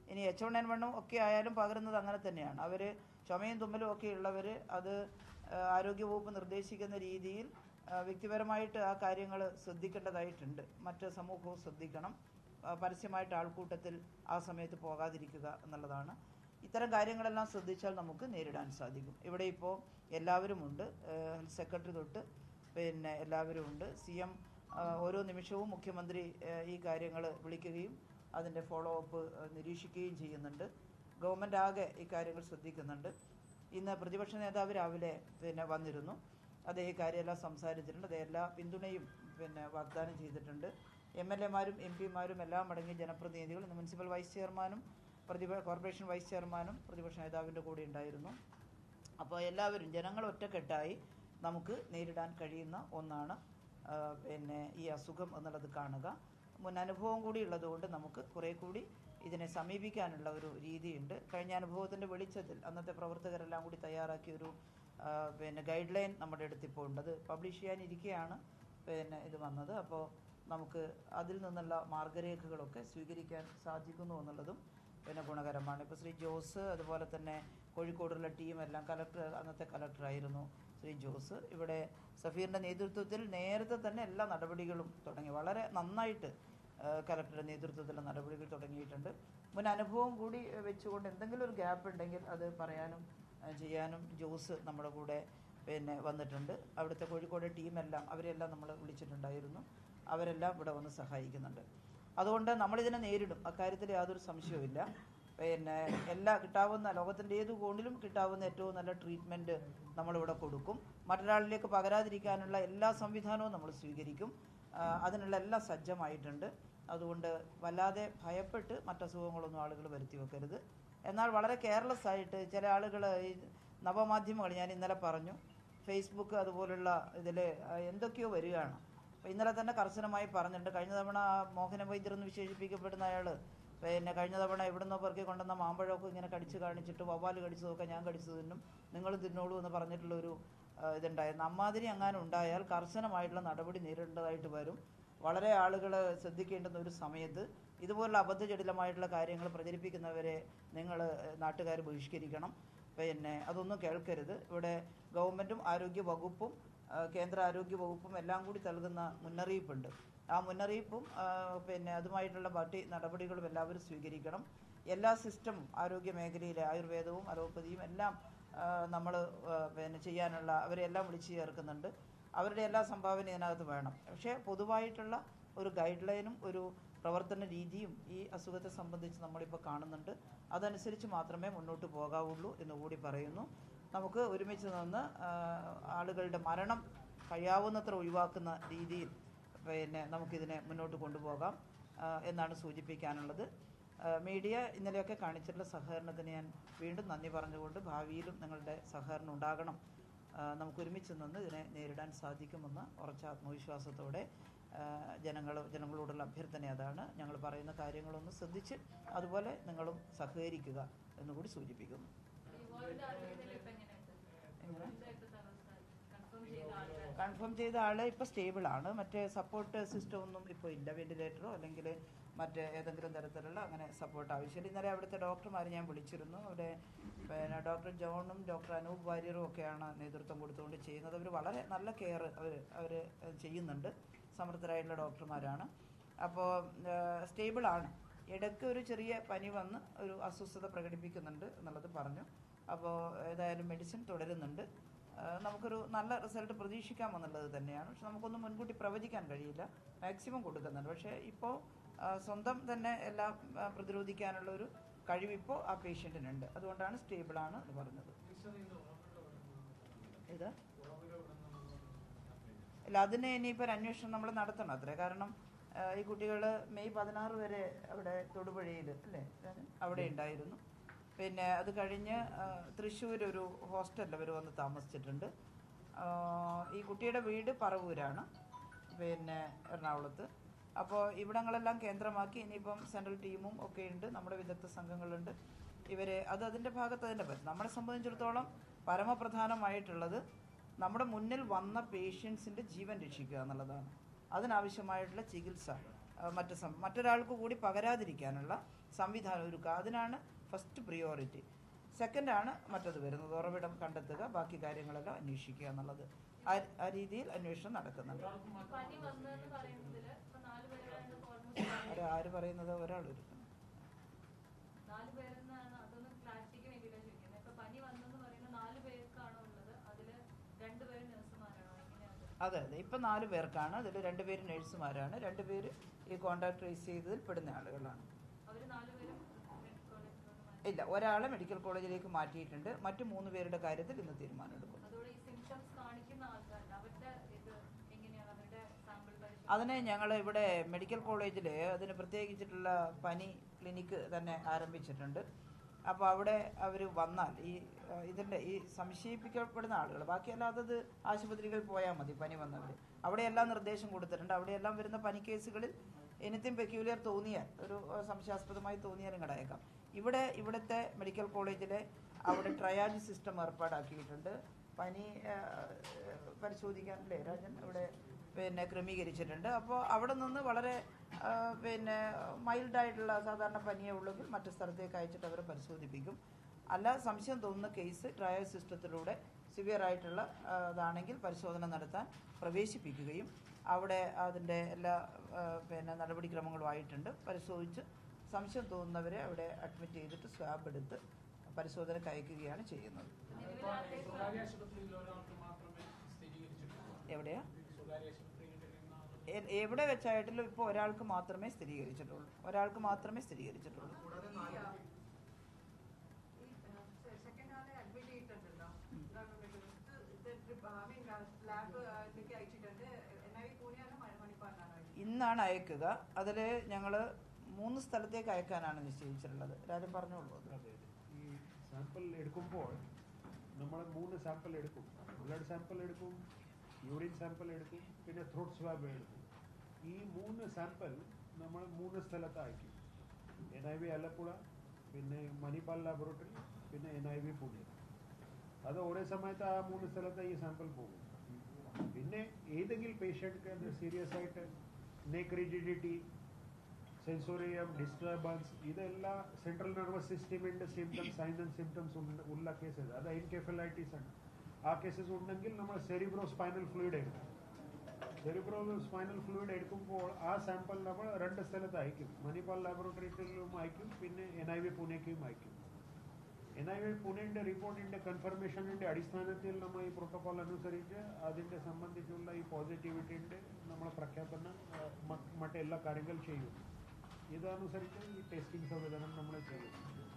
ഇനി എച്ച് വൺ എൻ വണ്ണും ഒക്കെ ആയാലും പകരുന്നത് അങ്ങനെ തന്നെയാണ് അവർ ചുമയും തുമ്മലും ഒക്കെ ഉള്ളവർ അത് ആ, ആരോഗ്യവകുപ്പ് നിർദ്ദേശിക്കുന്ന രീതിയിൽ ആ, വ്യക്തിപരമായിട്ട് ആ കാര്യങ്ങൾ ശ്രദ്ധിക്കേണ്ടതായിട്ടുണ്ട് മറ്റ് സമൂഹവും ശ്രദ്ധിക്കണം ആ, പരസ്യമായിട്ട് ആൾക്കൂട്ടത്തിൽ ആ സമയത്ത് പോകാതിരിക്കുക എന്നുള്ളതാണ് ഇത്തരം കാര്യങ്ങളെല്ലാം ശ്രദ്ധിച്ചാൽ നമുക്ക് നേരിടാൻ സാധിക്കും ഇവിടെ ഇപ്പോൾ എല്ലാവരും ഉണ്ട് ഹെൽത്ത് സെക്രട്ടറി തൊട്ട് പിന്നെ എല്ലാവരും ഉണ്ട് സി എം ഓരോ നിമിഷവും മുഖ്യമന്ത്രി ആ, ഈ കാര്യങ്ങൾ വിളിക്കുകയും അതിൻ്റെ ഫോളോ അപ്പ് നിരീക്ഷിക്കുകയും ചെയ്യുന്നുണ്ട് ഗവൺമെൻറ് ആകെ ഈ കാര്യങ്ങൾ ശ്രദ്ധിക്കുന്നുണ്ട് ഇന്ന് പ്രതിപക്ഷ നേതാവ് രാവിലെ പിന്നെ വന്നിരുന്നു അദ്ദേഹം ഈ കാര്യമെല്ലാം സംസാരിച്ചിട്ടുണ്ട് അദ്ദേഹം എല്ലാ പിന്തുണയും പിന്നെ വാഗ്ദാനം ചെയ്തിട്ടുണ്ട് എം എൽ എമാരും എം പിമാരും എല്ലാം അടങ്ങിയ ജനപ്രതിനിധികൾ ഇന്ന് മുനിസിപ്പൽ വൈസ് ചെയർമാനും പ്രതിപ കോർപ്പറേഷൻ വൈസ് ചെയർമാനും പ്രതിപക്ഷ നേതാവിൻ്റെ കൂടെ ഉണ്ടായിരുന്നു അപ്പോൾ എല്ലാവരും ജനങ്ങൾ ഒറ്റക്കെട്ടായി നമുക്ക് നേരിടാൻ കഴിയുന്ന ഒന്നാണ് ആ, പിന്നെ ഈ അസുഖം എന്നുള്ളത് കാണുക മുൻ അനുഭവം കൂടി ഉള്ളതുകൊണ്ട് നമുക്ക് കുറേ കൂടി ഇതിനെ സമീപിക്കാനുള്ള ഒരു രീതിയുണ്ട് കഴിഞ്ഞ അനുഭവത്തിൻ്റെ വെളിച്ചത്തിൽ അന്നത്തെ പ്രവർത്തകരെല്ലാം കൂടി തയ്യാറാക്കിയ ഒരു ആ, പിന്നെ ഗൈഡ് ലൈൻ നമ്മുടെ അടുത്ത് ഇപ്പോൾ ഉണ്ട് അത് പബ്ലിഷ് ചെയ്യാനിരിക്കെയാണ് പിന്നെ ഇത് വന്നത് അപ്പോൾ നമുക്ക് അതിൽ നിന്നുള്ള മാർഗരേഖകളൊക്കെ സ്വീകരിക്കാൻ സാധിക്കുന്നു എന്നുള്ളതും പിന്നെ ഗുണകരമാണ് ഇപ്പോൾ ശ്രീ ജോസ് അതുപോലെ തന്നെ കോഴിക്കോടുള്ള ടീം എല്ലാം കലക്ടർ അന്നത്തെ കലക്ടറായിരുന്നു ശ്രീ ജോസ് ഇവിടെ സഫീറിൻ്റെ നേതൃത്വത്തിൽ നേരത്തെ തന്നെ എല്ലാ നടപടികളും തുടങ്ങി വളരെ നന്നായിട്ട് ആ, കലക്ടറുടെ നേതൃത്വത്തിലുള്ള നടപടികൾ തുടങ്ങിയിട്ടുണ്ട് മുൻ അനുഭവം കൂടി ആ, വെച്ചുകൊണ്ട് എന്തെങ്കിലും ഒരു ഗ്യാപ്പ് ഉണ്ടെങ്കിൽ അത് പറയാനും ആ, ചെയ്യാനും ജോസ് നമ്മുടെ കൂടെ പിന്നെ വന്നിട്ടുണ്ട് അവിടുത്തെ കോഴിക്കോട് ടീമെല്ലാം അവരെല്ലാം നമ്മൾ വിളിച്ചിട്ടുണ്ടായിരുന്നു അവരെല്ലാം ഇവിടെ വന്ന് സഹായിക്കുന്നുണ്ട് അതുകൊണ്ട് നമ്മളിതിനെ നേരിടും അക്കാര്യത്തിൽ യാതൊരു സംശയവുമില്ല പിന്നെ എല്ലാ കിട്ടാവുന്ന ലോകത്തിൻ്റെ ഏത് കോണിലും കിട്ടാവുന്ന ഏറ്റവും നല്ല ട്രീറ്റ്മെൻറ്റ് നമ്മളിവിടെ കൊടുക്കും മറ്റൊരാളിലേക്ക് പകരാതിരിക്കാനുള്ള എല്ലാ സംവിധാനവും നമ്മൾ സ്വീകരിക്കും ആ, അതിനുള്ള എല്ലാം സജ്ജമായിട്ടുണ്ട് അതുകൊണ്ട് വല്ലാതെ ഭയപ്പെട്ട് മറ്റസുഖങ്ങളൊന്നും ആളുകൾ വരുത്തി വെക്കരുത് എന്നാൽ വളരെ കെയർലെസ് ആയിട്ട് ചില ആളുകൾ ഈ നവമാധ്യമങ്ങൾ ഞാൻ ഇന്നലെ പറഞ്ഞു ഫേസ്ബുക്ക് അതുപോലുള്ള ഇതിൽ എന്തൊക്കെയോ വരികയാണ് അപ്പോൾ ഇന്നലെ തന്നെ കർശനമായി പറഞ്ഞിട്ടുണ്ട് കഴിഞ്ഞ തവണ ആ മോഹന വൈദ്യർ എന്ന് വിശേഷിപ്പിക്കപ്പെടുന്ന അയാൾ പിന്നെ കഴിഞ്ഞ തവണ എവിടുന്നോ പെറുക്കി കൊണ്ടുവന്ന മാമ്പഴമൊക്കെ ഇങ്ങനെ കടിച്ച് കാണിച്ചിട്ട് വവ്വാൽ കടിച്ചതൊക്കെ ഞാൻ കടിച്ചു തിന്നും നിങ്ങൾ തിന്നോളൂ എന്ന് പറഞ്ഞിട്ടുള്ളൊരു ആ, ഇതുണ്ടായിരുന്നു അമ്മാതിരി അങ്ങനെ ഉണ്ടായാൽ കർശനമായിട്ടുള്ള നടപടി നേരിടേണ്ടതായിട്ട് വരും വളരെ ആളുകൾ ശ്രദ്ധിക്കേണ്ടുന്ന ഒരു സമയത്ത് ഇതുപോലുള്ള അബദ്ധജടിലമായിട്ടുള്ള കാര്യങ്ങൾ പ്രചരിപ്പിക്കുന്നവരെ നിങ്ങൾ നാട്ടുകാർ ബഹിഷ്കരിക്കണം പിന്നെ അതൊന്നും കേൾക്കരുത് ഇവിടെ ഗവൺമെൻറ്റും ആരോഗ്യ വകുപ്പും ആ, കേന്ദ്ര ആരോഗ്യ വകുപ്പും എല്ലാം കൂടി നൽകുന്ന മുന്നറിയിപ്പുണ്ട് ആ മുന്നറിയിപ്പും ആ, പിന്നെ അതുമായിട്ടുള്ള ബാക്കി നടപടികളും എല്ലാവരും സ്വീകരിക്കണം എല്ലാ സിസ്റ്റമും ആരോഗ്യ മേഖലയിലെ ആയുർവേദവും അലോപ്പതിയും എല്ലാം നമ്മൾ പിന്നെ ചെയ്യാനുള്ള അവരെല്ലാം വിളിച്ചു ചേർക്കുന്നുണ്ട് അവരുടെ എല്ലാ സംഭാവന ഇതിനകത്ത് വേണം പക്ഷേ പൊതുവായിട്ടുള്ള ഒരു ഗൈഡ് ലൈനും ഒരു പ്രവർത്തന രീതിയും ഈ അസുഖത്തെ സംബന്ധിച്ച് നമ്മളിപ്പോൾ കാണുന്നുണ്ട് അതനുസരിച്ച് മാത്രമേ മുന്നോട്ട് പോകാവുള്ളൂ എന്ന് കൂടി പറയുന്നു നമുക്ക് ഒരുമിച്ച് നിന്ന് ആ, ആളുകളുടെ മരണം കഴിയാവുന്നത്ര ഒഴിവാക്കുന്ന രീതിയിൽ പിന്നെ നമുക്കിതിനെ മുന്നോട്ട് കൊണ്ടുപോകാം ആ, എന്നാണ് സൂചിപ്പിക്കാനുള്ളത് ആ, മീഡിയ ഇന്നലെയൊക്കെ കാണിച്ചിട്ടുള്ള സഹകരണത്തിന് ഞാൻ വീണ്ടും നന്ദി പറഞ്ഞുകൊണ്ട് ഭാവിയിലും നിങ്ങളുടെ സഹകരണം ഉണ്ടാകണം ആ, നമുക്ക് ഒരുമിച്ച് നിന്ന് ഇതിനെ നേരിടാൻ സാധിക്കുമെന്ന ഉറച്ച ആത്മവിശ്വാസത്തോടെ ആ, ജനങ്ങൾ ജനങ്ങളോടുള്ള അഭ്യർത്ഥന അതാണ് ഞങ്ങൾ പറയുന്ന കാര്യങ്ങളൊന്ന് ശ്രദ്ധിച്ച് അതുപോലെ നിങ്ങളും സഹകരിക്കുക എന്നുകൂടി സൂചിപ്പിക്കുന്നു എങ്ങനെ കൺഫേം ചെയ്ത ആൾ ഇപ്പോൾ സ്റ്റേബിൾ ആണ് മറ്റേ സപ്പോർട്ട് സിസ്റ്റം ഒന്നും ഇപ്പോൾ ഇല്ല വെന്റിലേറ്ററോ അല്ലെങ്കിൽ മറ്റേ ഏതെങ്കിലും തരത്തിലുള്ള അങ്ങനെ സപ്പോർട്ട് ആവശ്യമില്ല ഇന്നലെ അവിടുത്തെ ഡോക്ടർമാരെ ഞാൻ വിളിച്ചിരുന്നു അവിടെ പിന്നെ ഡോക്ടർ ജോണും ഡോക്ടർ അനൂപ് വാര്യറും ഒക്കെയാണ് നേതൃത്വം കൊടുത്തുകൊണ്ട് ചെയ്യുന്നത് അവർ വളരെ നല്ല കെയർ അവർ അവർ ചെയ്യുന്നുണ്ട് സമർത്ഥരായിട്ടുള്ള ഡോക്ടർമാരാണ് അപ്പോൾ സ്റ്റേബിൾ ആണ് ഇടയ്ക്ക് ഒരു ചെറിയ പനി വന്ന് ഒരു അസ്വസ്ഥത പ്രകടിപ്പിക്കുന്നുണ്ട് എന്നുള്ളത് പറഞ്ഞു അപ്പോൾ ഏതായാലും മെഡിസിൻ തുടരുന്നുണ്ട് ആ, നമുക്കൊരു നല്ല റിസൾട്ട് പ്രതീക്ഷിക്കാമെന്നുള്ളത് തന്നെയാണ് പക്ഷെ നമുക്കൊന്നും മുൻകൂട്ടി പ്രവചിക്കാൻ കഴിയില്ല മാക്സിമം കൊടുക്കുന്നുണ്ട് പക്ഷേ ഇപ്പോൾ ആ, സ്വന്തം തന്നെ എല്ലാം ആ, പ്രതിരോധിക്കാനുള്ള ഒരു കഴിവിപ്പോൾ ആ പേഷ്യൻറ്റിനുണ്ട് അതുകൊണ്ടാണ് സ്റ്റേബിളാണ് എന്ന് പറഞ്ഞത് ഇത് ഇല്ല അതിന് ഇനിയിപ്പോൾ ഒരു അന്വേഷണം നമ്മൾ നടത്തണം അത്രേ കാരണം ആ, ഈ കുട്ടികൾ മെയ് പതിനാറ് വരെ അവിടെ തൊടുപുഴയിൽ അല്ലേ അവിടെ ഉണ്ടായിരുന്നു പിന്നെ അത് കഴിഞ്ഞ് ആ, തൃശ്ശൂർ ഒരു ഹോസ്റ്റലിൽ അവർ വന്ന് താമസിച്ചിട്ടുണ്ട് ആ, ഈ കുട്ടിയുടെ വീട് പറവൂരാണ് പിന്നെ എറണാകുളത്ത് അപ്പോൾ ഇവിടങ്ങളെല്ലാം കേന്ദ്രമാക്കി ഇനിയിപ്പം സെൻട്രൽ ടീമും ഒക്കെ ഉണ്ട് നമ്മുടെ വിദഗ്ധ സംഘങ്ങളുണ്ട് ഇവരെ അത് അതിൻ്റെ ഭാഗത്ത് അതിൻ്റെ പറ്റും നമ്മളെ സംബന്ധിച്ചിടത്തോളം പരമപ്രധാനമായിട്ടുള്ളത് നമ്മുടെ മുന്നിൽ വന്ന പേഷ്യൻസിൻ്റെ ജീവൻ രക്ഷിക്കുക എന്നുള്ളതാണ് അതിനാവശ്യമായിട്ടുള്ള ചികിത്സ ആ, മറ്റ് സം മറ്റൊരാൾക്ക് കൂടി പകരാതിരിക്കാനുള്ള സംവിധാനം ഒരുക്കുക അതിനാണ് ഫസ്റ്റ് പ്രിയോറിറ്റി സെക്കൻഡാണ് മറ്റത് വരുന്നത് ഉറവിടം കണ്ടെത്തുക ബാക്കി കാര്യങ്ങളെല്ലാം അന്വേഷിക്കുക എന്നുള്ളത് ആ ആ രീതിയിൽ അന്വേഷണം നടക്കുന്നുണ്ട് പനി വന്നതെന്ന് പറയുന്നതില് ഇപ്പൊ നാല് പേരാണ് ഓൾമോസ്റ്റ് ആര് ആര് പറയുന്നത് ഒരാൾ ഒരു നാല് പേരെന്നാണ് അതൊന്ന് ക്ലാരിറ്റിക്ക് വേണ്ടിയിട്ടാണ് ചോദിക്കുന്നത് ഇപ്പൊ പനി വന്നെന്ന് പറയുന്ന നാല് പേർക്കാണോ ഉള്ളത് അതില് രണ്ടുപേരും നഴ്സുമാരാണോ എങ്ങനെയാണ് അതെ അതെ ഇപ്പം നാല് പേർക്കാണ് അതിൽ രണ്ടുപേര് നഴ്സുമാരാണ് രണ്ടുപേര് ഈ കോൺടാക്ട് ട്രേസ് ചെയ്തതിൽ പെടുന്ന ആളുകളാണ് അവര് നാലുപേരും മെഡിക്കൽ കോളേജിൽ നിന്ന് മാറ്റി ഇല്ല ഒരാളെ മെഡിക്കൽ കോളേജിലേക്ക് മാറ്റിയിട്ടുണ്ട് മറ്റു മൂന്ന് പേരുടെ കാര്യത്തിൽ ഇന്ന് തീരുമാനമെടുക്കും അതോടെ ഈ സിംറ്റംസ് കാണിക്കുന്ന ആൾക്കാരുണ്ട് അവരുടെ ഇത് എങ്ങനെയാണ് അവരുടെ സാമ്പിൾ പരിശോധന അതിനെ ഞങ്ങൾ ഇവിടെ മെഡിക്കൽ കോളേജിൽ അതിന് പ്രത്യേകിച്ചിട്ടുള്ള പനി ക്ലിനിക്ക് തന്നെ ആരംഭിച്ചിട്ടുണ്ട് അപ്പോൾ അവിടെ അവർ വന്നാൽ ഈ അഹ്, ഇതിൻ്റെ ഈ സംശയിപ്പിക്കപ്പെടുന്ന ആളുകൾ ബാക്കിയല്ലാത്തത് ആശുപത്രികളിൽ പോയാൽ മതി പനി വന്നവർ അവിടെയെല്ലാം നിർദ്ദേശം കൊടുത്തിട്ടുണ്ട് അവിടെയെല്ലാം വരുന്ന പനി കേസുകളിൽ എനിത്തിങ് പെക്യൂലിയർ തോന്നിയാൽ ഒരു അഹ്, സംശയാസ്പദമായി തോന്നിയാലും കടയേക്കാം ഇവിടെ ഇവിടുത്തെ മെഡിക്കൽ കോളേജിലെ അവിടെ ട്രയാജ് സിസ്റ്റം ഏർപ്പാടാക്കിയിട്ടുണ്ട് പനി അഹ്, പരിശോധിക്കാൻ അല്ലേ രാജൻ ഇവിടെ പിന്നെ ക്രമീകരിച്ചിട്ടുണ്ട് അപ്പോൾ അവിടെ നിന്ന് വളരെ ആ, പിന്നെ മൈൽഡായിട്ടുള്ള സാധാരണ പനിയേ ഉള്ളെങ്കിൽ മറ്റു സ്ഥലത്തേക്ക് അയച്ചിട്ട് അവരെ പരിശോധിപ്പിക്കും അല്ല സംശയം തോന്നുന്ന കേസ് ട്രയൽ സിസ്റ്റത്തിലൂടെ സിവിയർ ആയിട്ടുള്ള ആ, ഇതാണെങ്കിൽ പരിശോധന നടത്താൻ പ്രവേശിപ്പിക്കുകയും അവിടെ അതിൻ്റെ എല്ലാ ആ, പിന്നെ നടപടിക്രമങ്ങളും ആയിട്ടുണ്ട് പരിശോധിച്ച് സംശയം തോന്നുന്നവരെ അവിടെ അഡ്മിറ്റ് ചെയ്തിട്ട് സ്വാബ് എടുത്ത് പരിശോധനയ്ക്ക് അയക്കുകയാണ് ചെയ്യുന്നത് സ്വകാര്യ ആശുപത്രിയിൽ ഒരാൾക്ക് മാത്രമേ സ്ഥിരീകരിച്ചിട്ടുള്ളൂ എവിടെയാ സ്വകാര്യ ആശുപത്രിയിൽ ഇരുന്ന ആൾ എ- എവിടെ വെച്ചായിട്ടും ഇപ്പോൾ ഒരാൾക്ക് മാത്രമേ സ്ഥിരീകരിച്ചിട്ടുള്ളൂ ഒരാൾക്ക് മാത്രമേ സ്ഥിരീകരിച്ചിട്ടുള്ളൂ സെക്കൻഡ് ആളെ അഡ്മിറ്റ് ചെയ്തിട്ടുണ്ടല്ലോ ഐ മീൻ ലാബ് ഇതിലേക്ക് അയച്ചിട്ടുണ്ട് എൻ ഐ പൂനെയാണ് മണിപ്പാടിനാണ് ഇന്നാണ് അയക്കുക അതിൽ ഞങ്ങൾ മൂന്ന് സ്ഥലത്തേക്ക് അയക്കാനാണ് നിശ്ചയിച്ചിട്ടുള്ളത് രാജൻ പറഞ്ഞോളൂ അത്. അതെ അതെ. ഈ സാമ്പിൾ എടുക്കുമ്പോൾ നമ്മൾ മൂന്ന് സാമ്പിൾ എടുക്കും ബ്ലഡ് സാമ്പിൾ എടുക്കും യൂറിൻ സാമ്പിൾ എടുക്കും പിന്നെ ത്രോട്ട് സ്വാബ് എടുക്കും ഈ മൂന്ന് സാമ്പിൾ നമ്മൾ മൂന്ന് സ്ഥലത്ത് അയക്കും എൻ ഐ വി ആലപ്പുഴ പിന്നെ മണിപ്പാൽ ലാബോറട്ടറി പിന്നെ എൻ ഐ വി പുणे അത് ഒരേ സമയത്ത് ആ മൂന്ന് സ്ഥലത്ത് ഈ സാമ്പിൾ പോകും പിന്നെ ഏതെങ്കിലും പേഷ്യൻറ്റ് സീരിയസ് ആയിട്ട് നെക്ക് റിജിഡിറ്റി സെൻസോറിയം ഡിസ്റ്റർബൻസ് ഇതെല്ലാം സെൻട്രൽ നെർവസ് സിസ്റ്റമിൻ്റെ സിംറ്റംസ് സൈൻ ആൻഡ് സിംറ്റംസ് ഉള്ള കേസസ് അത് എൻകെഫലൈറ്റിസ് ആണ് ആ കേസസ് ഉണ്ടെങ്കിൽ നമ്മൾ സെറിബ്രോ സ്പൈനൽ ഫ്ലൂയിഡ് എടുക്കും സെറിബ്രോ സ്പൈനൽ ഫ്ലൂയിഡ് എടുക്കുമ്പോൾ ആ സാമ്പിൾ നമ്മൾ രണ്ട് സ്ഥലത്ത് അയക്കും മണിപ്പാൽ ലാബോറട്ടറിയിലും അയക്കും പിന്നെ എൻ ഐ വി പുനെക്കും അയക്കും എൻ ഐ വി പുനെൻ്റെ റിപ്പോർട്ടിൻ്റെ കൺഫർമേഷനിൻ്റെ അടിസ്ഥാനത്തിൽ നമ്മൾ ഈ പ്രോട്ടോകോൾ അനുസരിച്ച് അതിൻ്റെ സംബന്ധിച്ചുള്ള ഈ പോസിറ്റിവിറ്റിൻ്റെ നമ്മൾ പ്രഖ്യാപനം ആ, മ- മറ്റെല്ലാ കാര്യങ്ങൾ ചെയ്യും ഇതനുസരിച്ച് ഈ ടെസ്റ്റിംഗ് സംവിധാനം നമ്മൾ ചെയ്യും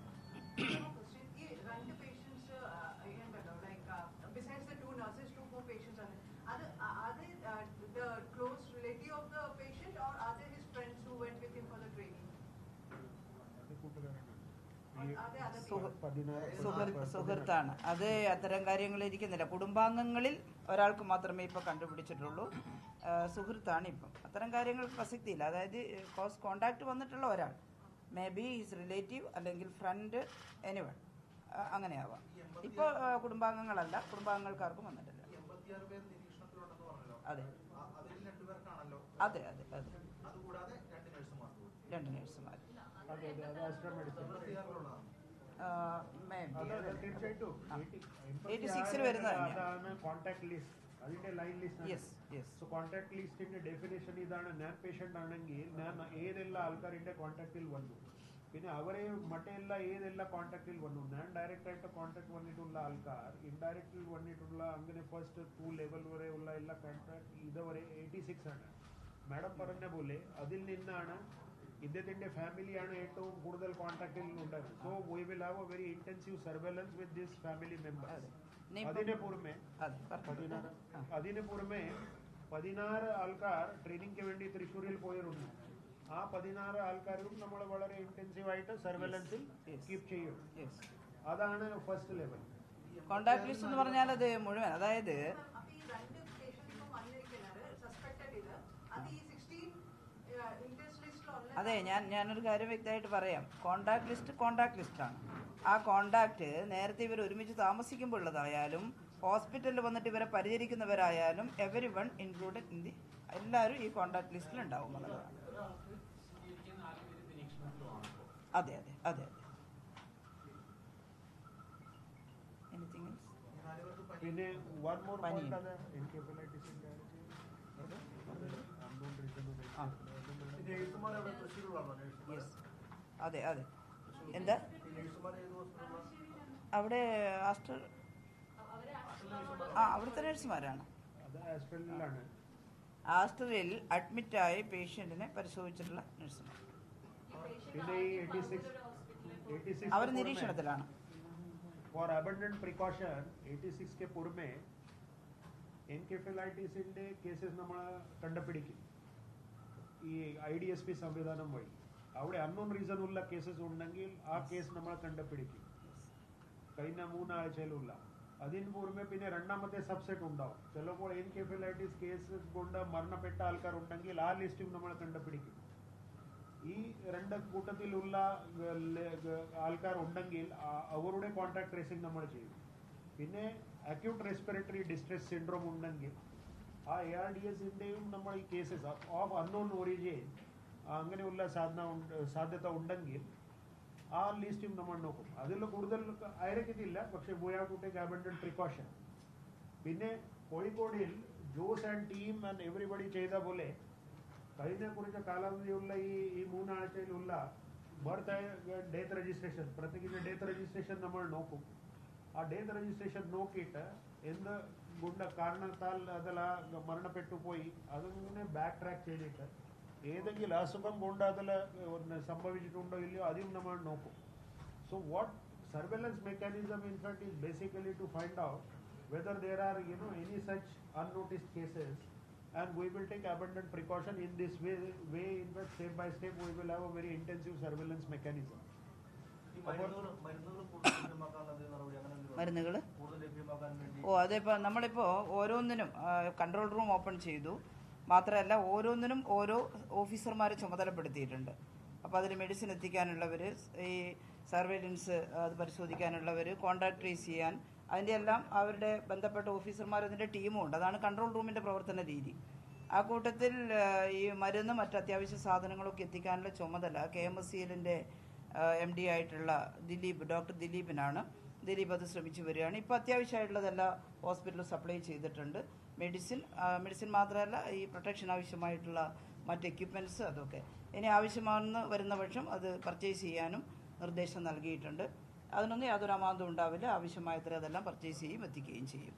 ഈ രണ്ട് പേഷ്യൻസ് ഉണ്ടല്ലോ like besides the two nurses two four patients ആണ് അത് അത് the close relative of the patient or അത് his friends who went with him for the training അത് കൂട്ടുകാരാണ് അതെ അതെ സുഹൃ- പതിനാറ് സുഹൃത്ത് സുഹൃത്താണ് അത് അത്തരം കാര്യങ്ങൾ ഇരിക്കുന്നില്ല കുടുംബാംഗങ്ങളിൽ ഒരാൾക്ക് മാത്രമേ ഇപ്പോൾ കണ്ടുപിടിച്ചിട്ടുള്ളൂ ആ, സുഹൃത്താണ് ഇപ്പം അത്തരം കാര്യങ്ങൾക്ക് പ്രസക്തിയില്ല അതായത് കോസ് കോണ്ടാക്ട് വന്നിട്ടുള്ള ഒരാൾ മേ ബി ഈസ് റിലേറ്റീവ് അല്ലെങ്കിൽ ഫ്രണ്ട് എനിവൺ അങ്ങനെയാവാം ഇപ്പോൾ കുടുംബാംഗങ്ങളല്ല കുടുംബാംഗങ്ങൾക്കാർക്കും വന്നിട്ടില്ല എൺപത്തിയാറ് പേർ നിരീക്ഷണത്തിലുണ്ടെന്ന് പറഞ്ഞല്ലോ അതെ ആ- അതിൽ രണ്ടുപേർക്കാണല്ലോ അതെ അതെ അതെ അതുകൂടാതെ രണ്ട് നഴ്സുമാർക്ക് കൂടി രണ്ട് നഴ്സുമാർ അതെ അതെ അത് ആസ്ട്ര മെഡിസിൻ എൺപത്തിയാറിലുള്ളതാണ് മേ ബി അത് അത് തീർച്ചയായിട്ടും ആ. 86 86 വരുന്നത് തന്നെയാണ്. അതാണ് കോൺടാക്ട് ലിസ്റ്റ് അതിന്റെ line list yes yes so contact ലിസ്റ്റിന്റെ ഡെഫിനേഷൻ ഇതാണ് ഞാൻ പേഷ്യൻ്റ് ആണെങ്കിൽ ഞാൻ ഏതെല്ലാം ആൾക്കാരുടെ കോൺടാക്റ്റിൽ വന്നു പിന്നെ അവരെ മറ്റെല്ലാം ഏതെല്ലാം കോൺടാക്റ്റിൽ വന്നു ഞാൻ ഡയറക്റ്റ് ആയിട്ട് കോൺടാക്ട് വന്നിട്ടുള്ള ആൾക്കാർ ഇൻഡയറക്റ്റിൽ വന്നിട്ടുള്ള അങ്ങനെ ഫസ്റ്റ് ടു ലെവൽ വരെയുള്ള എല്ലാ കോൺടാക്ട് ഇതുവരെ എയ്റ്റി സിക്സ് ആണ് മാഡം പറഞ്ഞ പോലെ അതിൽ നിന്നാണ് ഇദ്ദേഹത്തിന്റെ ഫാമിലിയാണ് ഏറ്റവും കൂടുതൽ കോൺടാക്റ്റിൽ ഉണ്ടായത് so we will have a very intensive surveillance with this family members അതെ ഇനിയിപ്പം- അതിന് പുറമെ അതെ പറഞ്ഞു പതിനാറ് ആ. അതിന് പുറമെ പതിനാറ് ആൾക്കാർ ട്രെയിനിങ്ങിന് വേണ്ടി തൃശ്ശൂരിൽ പോയിരുന്നു ആ പതിനാറ് ആൾക്കാരും നമ്മൾ വളരെ ഇന്റൻസീവ് ആയിട്ട് സർവൈലൻസിൽ Yes. കീപ് ചെയ്യും യെസ് അതാണ് ഫസ്റ്റ് ലെവൽ കോണ്ടാക്ട് ലിസ്റ്റ് എന്ന് പറഞ്ഞാൽ അത് മുഴുവൻ അതായത് അപ്പൊ ഈ രണ്ട് പേഷ്യൻസ് ഇപ്പം വന്നിരിക്കുന്നത് സസ്പെക്ടഡ് ഇത് അത് ഈ സിക്സ്റ്റീൻ ഇൻട്രസ്റ്റ് ലിസ്റ്റിലുള്ള അതെ ഞാൻ ഞാനൊരു കാര്യം വ്യക്തമായിട്ട് പറയാം കോണ്ടാക്ട് ലിസ്റ്റ് കോണ്ടാക്ട് ലിസ്റ്റാണ് ആ കോണ്ടാക്ട് നേരത്തെ ഇവർ ഒരുമിച്ച് താമസിക്കുമ്പോൾ ഉള്ളതായാലും ഹോസ്പിറ്റലിൽ വന്നിട്ട് ഇവരെ പരിചരിക്കുന്നവരായാലും everyone included in the എല്ലാവരും ഈ കോണ്ടാക്ട് ലിസ്റ്റിൽ ഉണ്ടാവും എന്നുള്ളതാണ് അതെ അതെ അതെ അതെ എനിത്തിങ് ഈ നാല് പേർക്ക് പനി പിന്നെ വൺ മോർ പനി. പോയിന്റ് അത് എൻകെഫലൈറ്റിസിന്റെ അൺനോൺ റീസൺ ആ. ഈ നേഴ്സുമാർ അവിടെ തൃശ്ശൂരുള്ളതാണോ നേഴ്സുമാർ യെസ് അതെ അതെ എന്താ ഈ നേഴ്സുമാർ ഏത് ഹോസ്പിറ്റലാണ് അവിടെ ആസ്റ്റർ ആ അവിടുത്തെ നഴ്സുമാരാണ് അത് ആസ്ട്രേലിയയിലാണ് ആസ്റ്ററിൽ അഡ്മിറ്റായ പേഷ്യൻറ്റിനെ പരിശോധിച്ചിട്ടുള്ള നഴ്സുമാർ പിന്നെ ഈ എയ്റ്റി സിക്സ് एटी सिक्स അവർ നിരീക്ഷണത്തിലാണ് for abundant precaution eighty six കെ പുറമെ എൻകെഫലൈറ്റിസിന്റെ കേസസ് നമ്മൾ കണ്ടുപിടിക്കും ഈ ഐ ഡി എസ് പി സംവിധാനം വഴി അവിടെ അൺനോൺ റീസൺ ഉള്ള കേസസ് ഉണ്ടെങ്കിൽ ആ കേസ് നമ്മൾ കണ്ടുപിടിക്കും കഴിഞ്ഞ മൂന്നാഴ്ചയിലുള്ള അതിന് പുറമെ പിന്നെ രണ്ടാമത്തെ സബ്സെറ്റ് ഉണ്ടാവും ചിലപ്പോൾ എൻകെഫലൈറ്റിസ് കേസ് കൊണ്ട് മരണപ്പെട്ട ആൾക്കാർ ഉണ്ടെങ്കിൽ ആ ലിസ്റ്റും നമ്മൾ കണ്ടുപിടിക്കും ഈ രണ്ട് കൂട്ടത്തിലുള്ള ഗ- ലെ- ഗ- ആൾക്കാർ ഉണ്ടെങ്കിൽ ആ- അവരുടെ കോൺടാക്ട് ട്രേസിംഗ് നമ്മൾ ചെയ്യും പിന്നെ അക്യൂട്ട് റെസ്പിറേറ്ററി ഡിസ്ട്രെസ് സിൻഡ്രോം ഉണ്ടെങ്കിൽ ആ എ ആർ ഡി എസിൻ്റെയും നമ്മൾ ഈ കേസസ് ഓഫ് അൺനോൺ ഒറിജിൻ അങ്ങനെയുള്ള സാധന ഉണ്ട് സാധ്യത ഉണ്ടെങ്കിൽ ആ ലിസ്റ്റും നമ്മൾ നോക്കും അതിൽ കൂടുതൽ ആയിരിക്കത്തില്ല പക്ഷേ we have to take abundant precaution പിന്നെ കോഴിക്കോടിൽ Jose and team and everybody ചെയ്ത പോലെ കഴിഞ്ഞ കുറച്ച് കാലാവധിയുള്ള ഈ ഈ മൂന്നാഴ്ചയിലുള്ള ബർത്ത് ഡേത്ത് രജിസ്ട്രേഷൻ പ്രത്യേകിച്ച് ഡേത്ത് രജിസ്ട്രേഷൻ നമ്മൾ നോക്കും ആ ഡേത്ത് രജിസ്ട്രേഷൻ നോക്കിയിട്ട് എന്ത് ഗുണ്ട കാരണത്താൽ അതിൽ മരണപ്പെട്ടു പോയി അതിങ്ങനെ ബാക്ക് ട്രാക്ക് ചെയ്തിട്ട് ഏതെങ്കിലും അസുഖം കൊണ്ട് അതിൽ സംഭവിച്ചിട്ടുണ്ടോ ഇല്ലയോ അതും നമ്മൾ നോക്കും So what surveillance mechanism in fact is basically to find out whether there are you know any such unnoticed cases and we will take abundant precaution in this way way in fact step by step we will have a very intensive surveillance mechanism. ഈ മരുന്നുകൾ മരുന്നുകൾ കൂടുതൽ ലഭ്യമാക്കാനുള്ള എന്തെങ്കിലും നടപടി അങ്ങനെ എന്തെങ്കിലും ഉണ്ടോ? മരുന്നുകൾ കൂടുതൽ ലഭ്യമാക്കാൻ വേണ്ടി ഓ അതിപ്പോൾ നമ്മളിപ്പോൾ ഓരോന്നിനും കൺട്രോൾ റൂം ഓപ്പൺ ചെയ്തു മാത്രമല്ല ഓരോന്നിനും ഓരോ ഓഫീസർമാരെ ചുമതലപ്പെടുത്തിയിട്ടുണ്ട് അപ്പോൾ അതിൽ മെഡിസിൻ എത്തിക്കാനുള്ളവർ ഈ സർവേലൻസ് അത് പരിശോധിക്കാനുള്ളവർ കോൺടാക്ട് ട്രേസ് ചെയ്യാൻ അതിൻ്റെ എല്ലാം അവരുടെ ബന്ധപ്പെട്ട ഓഫീസർമാർ അതിൻ്റെ ടീമും ഉണ്ട് അതാണ് കൺട്രോൾ റൂമിൻ്റെ പ്രവർത്തന രീതി ആ കൂട്ടത്തിൽ ആ, ഈ മരുന്ന് മറ്റ് അത്യാവശ്യ സാധനങ്ങളൊക്കെ എത്തിക്കാനുള്ള ചുമതല കെ എം എസ് സി എല്ലിൻ്റെ എം ഡി ആയിട്ടുള്ള ദിലീപ് ഡോക്ടർ ദിലീപിനാണ് ദിലീപ് അത് ശ്രമിച്ചു വരികയാണ് ഇപ്പോൾ അത്യാവശ്യമായിട്ടുള്ളതെല്ലാം ഹോസ്പിറ്റലിൽ സപ്ലൈ ചെയ്തിട്ടുണ്ട് മെഡിസിൻ മെഡിസിൻ മാത്രമല്ല ഈ പ്രൊട്ടക്ഷൻ ആവശ്യമായിട്ടുള്ള മറ്റ് എക്യുപ്മെൻറ്റ്സ് അതൊക്കെ ഇനി ആവശ്യമാണെന്ന് വരുന്ന പക്ഷം അത് പർച്ചേസ് ചെയ്യാനും നിർദ്ദേശം നൽകിയിട്ടുണ്ട് അതിനൊന്നും യാതൊരു അമാന്തം ഉണ്ടാവില്ല ആവശ്യമായത്ര അതെല്ലാം പർച്ചേസ് ചെയ്യും എത്തിക്കുകയും ചെയ്യും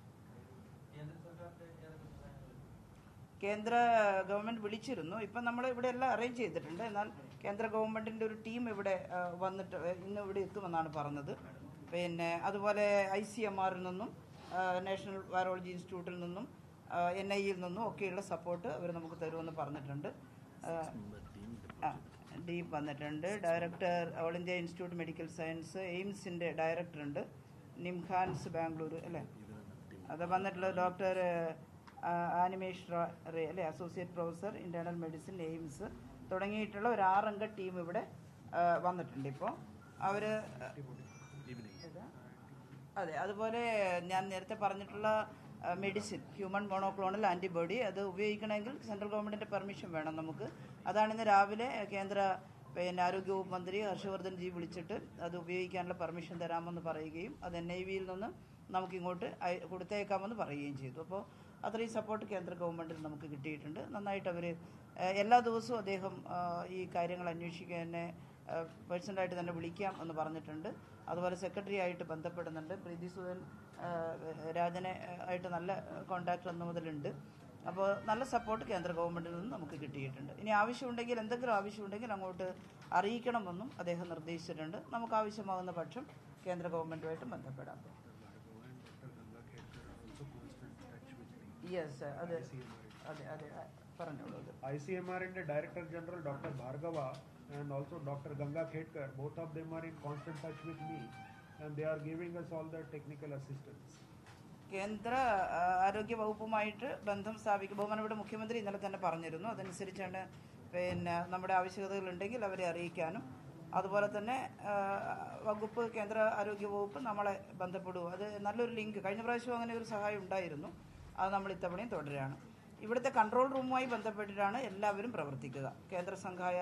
കേന്ദ്ര സർക്കാരിന്റെ ഏതൊക്കെ സഹായങ്ങൾ കേന്ദ്ര ഗവൺമെൻറ് വിളിച്ചിരുന്നു ഇപ്പം നമ്മൾ ഇവിടെ എല്ലാം അറേഞ്ച് ചെയ്തിട്ടുണ്ട് എന്നാൽ കേന്ദ്ര ഗവൺമെൻറ്റിൻ്റെ ഒരു ടീം ഇവിടെ ആ, വന്നിട്ട് ഇന്ന് ഇവിടെ എത്തുമെന്നാണ് പറഞ്ഞത് പിന്നെ അതുപോലെ ഐ സി എം ആറിൽ നിന്നും ആ, നാഷണൽ വൈറോളജി ഇൻസ്റ്റിറ്റ്യൂട്ടിൽ നിന്നും എൻ ഐയിൽ നിന്നും ഒക്കെയുള്ള സപ്പോർട്ട് അവർ നമുക്ക് തരുമെന്ന് പറഞ്ഞിട്ടുണ്ട് ആ, ആ ഡീപ് വന്നിട്ടുണ്ട് director all India institute medical science എയിംസിൻ്റെ ഡയറക്ടറുണ്ട് നിംഖാൻസ് ബാംഗ്ലൂർ അല്ലേ അത് വന്നിട്ടുള്ളത് ഡോക്ടർ ആനിമേഷ് റേ അല്ലേ associate professor internal medicine AIIMS തുടങ്ങിയിട്ടുള്ള ഒരു ആറംഗ ടീം ഇവിടെ ആ, വന്നിട്ടുണ്ട് ഇപ്പോൾ അവർ അതെ അതുപോലെ ഞാൻ നേരത്തെ പറഞ്ഞിട്ടുള്ള മെഡിസിൻ ഹ്യൂമൻ മോണോക്ലോണൽ ആൻറ്റിബോഡി അത് ഉപയോഗിക്കണമെങ്കിൽ സെൻട്രൽ ഗവൺമെൻറ്റിൻ്റെ പെർമിഷൻ വേണം നമുക്ക് അതാണ് ഇന്ന് രാവിലെ കേന്ദ്ര പിന്നെ ആരോഗ്യവകുപ്പ് മന്ത്രി ഹർഷവർദ്ധൻ ജി വിളിച്ചിട്ട് അത് ഉപയോഗിക്കാനുള്ള പെർമിഷൻ തരാമെന്ന് പറയുകയും അത് എൻ ഐ വിയിൽ നിന്ന് നമുക്കിങ്ങോട്ട് അയ- കൊടുത്തേക്കാമെന്ന് പറയുകയും ചെയ്തു അപ്പോൾ അത്രയും സപ്പോർട്ട് കേന്ദ്ര ഗവൺമെൻറ്റിൽ നമുക്ക് കിട്ടിയിട്ടുണ്ട് നന്നായിട്ട് അവർ എല്ലാ ദിവസവും അദ്ദേഹം ആ, ഈ കാര്യങ്ങൾ അന്വേഷിക്കാൻ എന്നെ പേഴ്സണലായിട്ട് തന്നെ വിളിക്കാം എന്ന് പറഞ്ഞിട്ടുണ്ട് അതുപോലെ സെക്രട്ടറി ആയിട്ട് ബന്ധപ്പെടുന്നുണ്ട് പ്രീതി സുധൻ ആ, രാജനെ ആ, ആയിട്ട് നല്ല കോണ്ടാക്ട് അന്ന് മുതലുണ്ട് അപ്പോൾ നല്ല സപ്പോർട്ട് കേന്ദ്ര ഗവൺമെൻറ്റിൽ നിന്ന് നമുക്ക് കിട്ടിയിട്ടുണ്ട് ഇനി ആവശ്യമുണ്ടെങ്കിൽ എന്തെങ്കിലും ആവശ്യമുണ്ടെങ്കിൽ അങ്ങോട്ട് അറിയിക്കണമെന്നും അദ്ദേഹം നിർദ്ദേശിച്ചിട്ടുണ്ട് നമുക്ക് ആവശ്യമാകുന്ന പക്ഷം കേന്ദ്ര ഗവൺമെൻറ്റുമായിട്ട് ബന്ധപ്പെടാം യെസ് അതെ അതെ അതെ ആ, പറഞ്ഞോളൂ അത് ICMR in the Director General Dr. Bhargava and also Dr. Ganga Khedkar, both of them are in constant touch with me and they are giving us all the technical assistance. കേന്ദ്ര ആ, ആരോഗ്യ വകുപ്പുമായിട്ട് ബന്ധം സ്ഥാപിക്കും ബഹുമാനപ്പെട്ട മുഖ്യമന്ത്രി ഇന്നലെ തന്നെ പറഞ്ഞിരുന്നു അതനുസരിച്ചാണ് പിന്നെ നമ്മുടെ ആവശ്യകതകളുണ്ടെങ്കിൽ അവരെ അറിയിക്കാനും അതുപോലെ തന്നെ ആ, വകുപ്പ് കേന്ദ്ര ആരോഗ്യ വകുപ്പ് നമ്മളെ ബന്ധപ്പെടും അത് നല്ലൊരു ലിങ്ക് കഴിഞ്ഞ പ്രാവശ്യം അങ്ങനെ ഒരു സഹായം ഉണ്ടായിരുന്നു അത് നമ്മൾ ഇത്തവണയും തുടരുകയാണ് ഇവിടുത്തെ കൺട്രോൾ റൂമുമായി ബന്ധപ്പെട്ടിട്ടാണ് എല്ലാവരും പ്രവർത്തിക്കുക കേന്ദ്ര സംഘമായാലും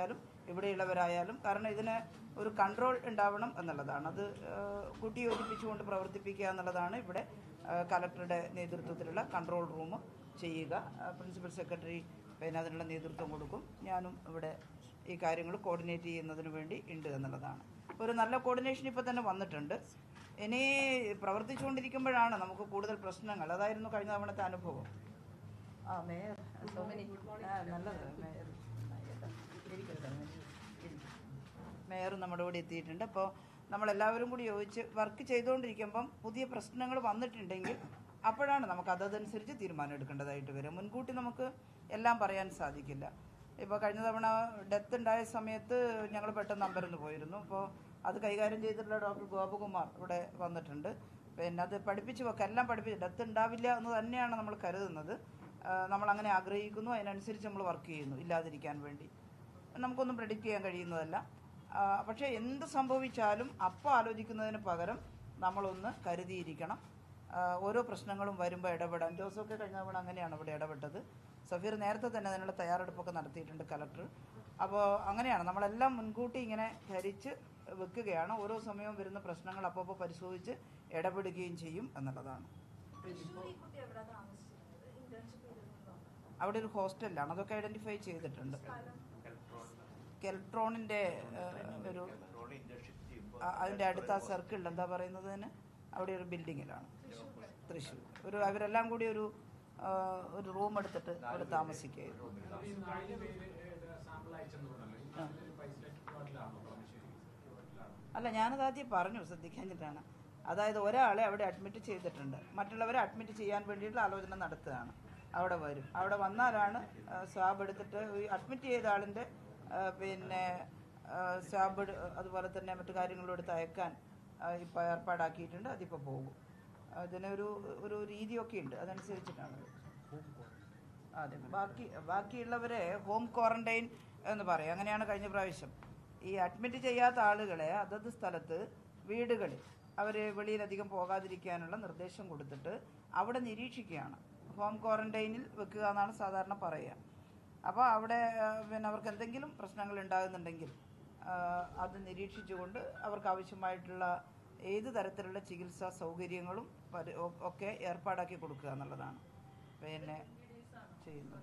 ഇവിടെയുള്ളവരായാലും കാരണം ഇതിന് ഒരു കൺട്രോൾ ഉണ്ടാവണം എന്നുള്ളതാണ് അത് ഏഹ്, കൂട്ടിയോജിപ്പിച്ചുകൊണ്ട് പ്രവർത്തിപ്പിക്കുക എന്നുള്ളതാണ് ഇവിടെ ഏഹ്, കലക്ടറുടെ നേതൃത്വത്തിലുള്ള കൺട്രോൾ റൂം ചെയ്യുക ഏഹ്, പ്രിൻസിപ്പൽ സെക്രട്ടറി പിന്നെ അതിനുള്ള നേതൃത്വം കൊടുക്കും ഞാനും ഇവിടെ ഈ കാര്യങ്ങൾ കോർഡിനേറ്റ് ചെയ്യുന്നതിന് വേണ്ടി ഉണ്ട് എന്നുള്ളതാണ് ഒരു നല്ല കോർഡിനേഷൻ ഇപ്പോൾ തന്നെ വന്നിട്ടുണ്ട് ഇനി പ്രവർത്തിച്ചുകൊണ്ടിരിക്കുമ്പോഴാണ് നമുക്ക് കൂടുതൽ പ്രശ്നങ്ങൾ അതായിരുന്നു കഴിഞ്ഞ തവണത്തെ അനുഭവം ആ മേയർ സോ മെനി ആ നല്ലത് മേയർ ഇരിക്കട്ടെ, ഇരിക്ക്. മേയർ നമ്മുടെ കൂടെ എത്തിയിട്ടുണ്ട് അപ്പോൾ നമ്മളെല്ലാവരും കൂടി യോജിച്ച് വർക്ക് ചെയ്തുകൊണ്ടിരിക്കുമ്പം പുതിയ പ്രശ്നങ്ങൾ വന്നിട്ടുണ്ടെങ്കിൽ അപ്പോഴാണ് നമുക്ക് അതനുസരിച്ച് തീരുമാനം എടുക്കേണ്ടതായിട്ട് വരും മുൻകൂട്ടി നമുക്ക് എല്ലാം പറയാൻ സാധിക്കില്ല ഇപ്പോൾ കഴിഞ്ഞ തവണ ഡെത്ത് ഉണ്ടായ സമയത്ത് ഞങ്ങൾ പെട്ടെന്ന് അമ്പരന്ന് പോയിരുന്നു അപ്പോൾ അത് കൈകാര്യം ചെയ്തിട്ടുള്ള ഡോക്ടർ ഗോപകുമാർ ഇവിടെ വന്നിട്ടുണ്ട് പിന്നെ അത് പഠിപ്പിച്ച് വെക്കുക എല്ലാം പഠിപ്പിച്ച് ഡെത്ത് ഉണ്ടാവില്ല എന്ന് തന്നെയാണ് നമ്മൾ കരുതുന്നത് ആ, നമ്മൾ അങ്ങനെ ആഗ്രഹിക്കുന്നു അതിനനുസരിച്ച് നമ്മൾ വർക്ക് ചെയ്യുന്നു ഇല്ലാതിരിക്കാൻ വേണ്ടി നമുക്കൊന്നും പ്രെഡിക്റ്റ് ചെയ്യാൻ കഴിയുന്നതല്ല ആ, പക്ഷേ എന്ത് സംഭവിച്ചാലും അപ്പോൾ ആലോചിക്കുന്നതിന് പകരം നമ്മളൊന്ന് കരുതിയിരിക്കണം ആ, ഓരോ പ്രശ്നങ്ങളും വരുമ്പോൾ ഇടപെടാൻ ജോസൊക്കെ കഴിഞ്ഞ തവണ അങ്ങനെയാണ് ഇവിടെ ഇടപെട്ടത് സഫീർ നേരത്തെ തന്നെ അതിനുള്ള തയ്യാറെടുപ്പൊക്കെ നടത്തിയിട്ടുണ്ട് കലക്ടർ അപ്പോൾ അങ്ങനെയാണ് നമ്മളെല്ലാം മുൻകൂട്ടി ഇങ്ങനെ ധരിച്ച് വെക്കുകയാണ് ഓരോ സമയവും വരുന്ന പ്രശ്നങ്ങൾ അപ്പോൾ പരിശോധിച്ച് ഇടപെടുകയും ചെയ്യും എന്നുള്ളതാണ് അവിടെ ഒരു ഹോസ്റ്റലിലാണ് അതൊക്കെ ഐഡന്റിഫൈ ചെയ്തിട്ടുണ്ട് കെൽട്രോണിന്റെ ഏഹ്, ഒരു ആ, അതിന്റെ അടുത്ത ആ സർക്കിളിൽ എന്താ പറയുന്നതിന് അവിടെ ഒരു ബിൽഡിങ്ങിലാണ് തൃശ്ശൂർ ഒരു അവരെല്ലാം കൂടി ഒരു ആ, ഒരു റൂം എടുത്തിട്ട് അവിടെ താമസിക്കുകയായിരുന്നു ഈ നാല് പേര് സാമ്പിൾ അയച്ചെന്ന് പറഞ്ഞല്ലോ ഈ നാല് പേര് പൈസ വാർഡിലാണോ കളമശ്ശേരി വാർഡിലാണോ അല്ല ഞാനത് ആദ്യം പറഞ്ഞു ശ്രദ്ധിക്കാഞ്ഞിട്ടാണ് അതായത് ഒരാളെ അവിടെ അഡ്മിറ്റ് ചെയ്തിട്ടുണ്ട് മറ്റുള്ളവരെ അഡ്മിറ്റ് ചെയ്യാൻ വേണ്ടിയിട്ടുള്ള ആലോചന നടത്തുകയാണ് അവിടെ വരും അവിടെ വന്നാലാണ് സ്വാബ് എടുത്തിട്ട് ഈ അഡ്മിറ്റ് ചെയ്ത ആളിൻ്റെ ആ, പിന്നെ സ്വാബ് അതുപോലെ തന്നെ മറ്റു കാര്യങ്ങളും എടുത്ത് അയക്കാൻ ഇപ്പോൾ ഏർപ്പാടാക്കിയിട്ടുണ്ട് അതിപ്പോൾ പോകും അതിനൊരു ഒരു രീതിയൊക്കെ ഉണ്ട് അതനുസരിച്ചിട്ടാണ് അതെ ബാക്കി ബാക്കിയുള്ളവരെ ഹോം ക്വാറന്റൈൻ എന്ന് പറയും അങ്ങനെയാണ് കഴിഞ്ഞ പ്രാവശ്യം ഈ അഡ്മിറ്റ് ചെയ്യാത്ത ആളുകളെ അതത് സ്ഥലത്ത് വീടുകളിൽ അവർ വെളിയിലധികം പോകാതിരിക്കാനുള്ള നിർദ്ദേശം കൊടുത്തിട്ട് അവിടെ നിരീക്ഷിക്കുകയാണ് ഹോം ക്വാറന്റൈനിൽ വെക്കുക എന്നാണ് സാധാരണ പറയുക അപ്പോൾ അവിടെ ആ, പിന്നെ അവർക്ക് എന്തെങ്കിലും പ്രശ്നങ്ങൾ ഉണ്ടാകുന്നുണ്ടെങ്കിൽ ആ, അത് നിരീക്ഷിച്ചുകൊണ്ട് അവർക്ക് ആവശ്യമായിട്ടുള്ള ഏത് തരത്തിലുള്ള ചികിത്സാ സൗകര്യങ്ങളും പരി- ഒ- ഒക്കെ ഏർപ്പാടാക്കി കൊടുക്കുക എന്നുള്ളതാണ് പിന്നെ ചെയ്യുന്നത്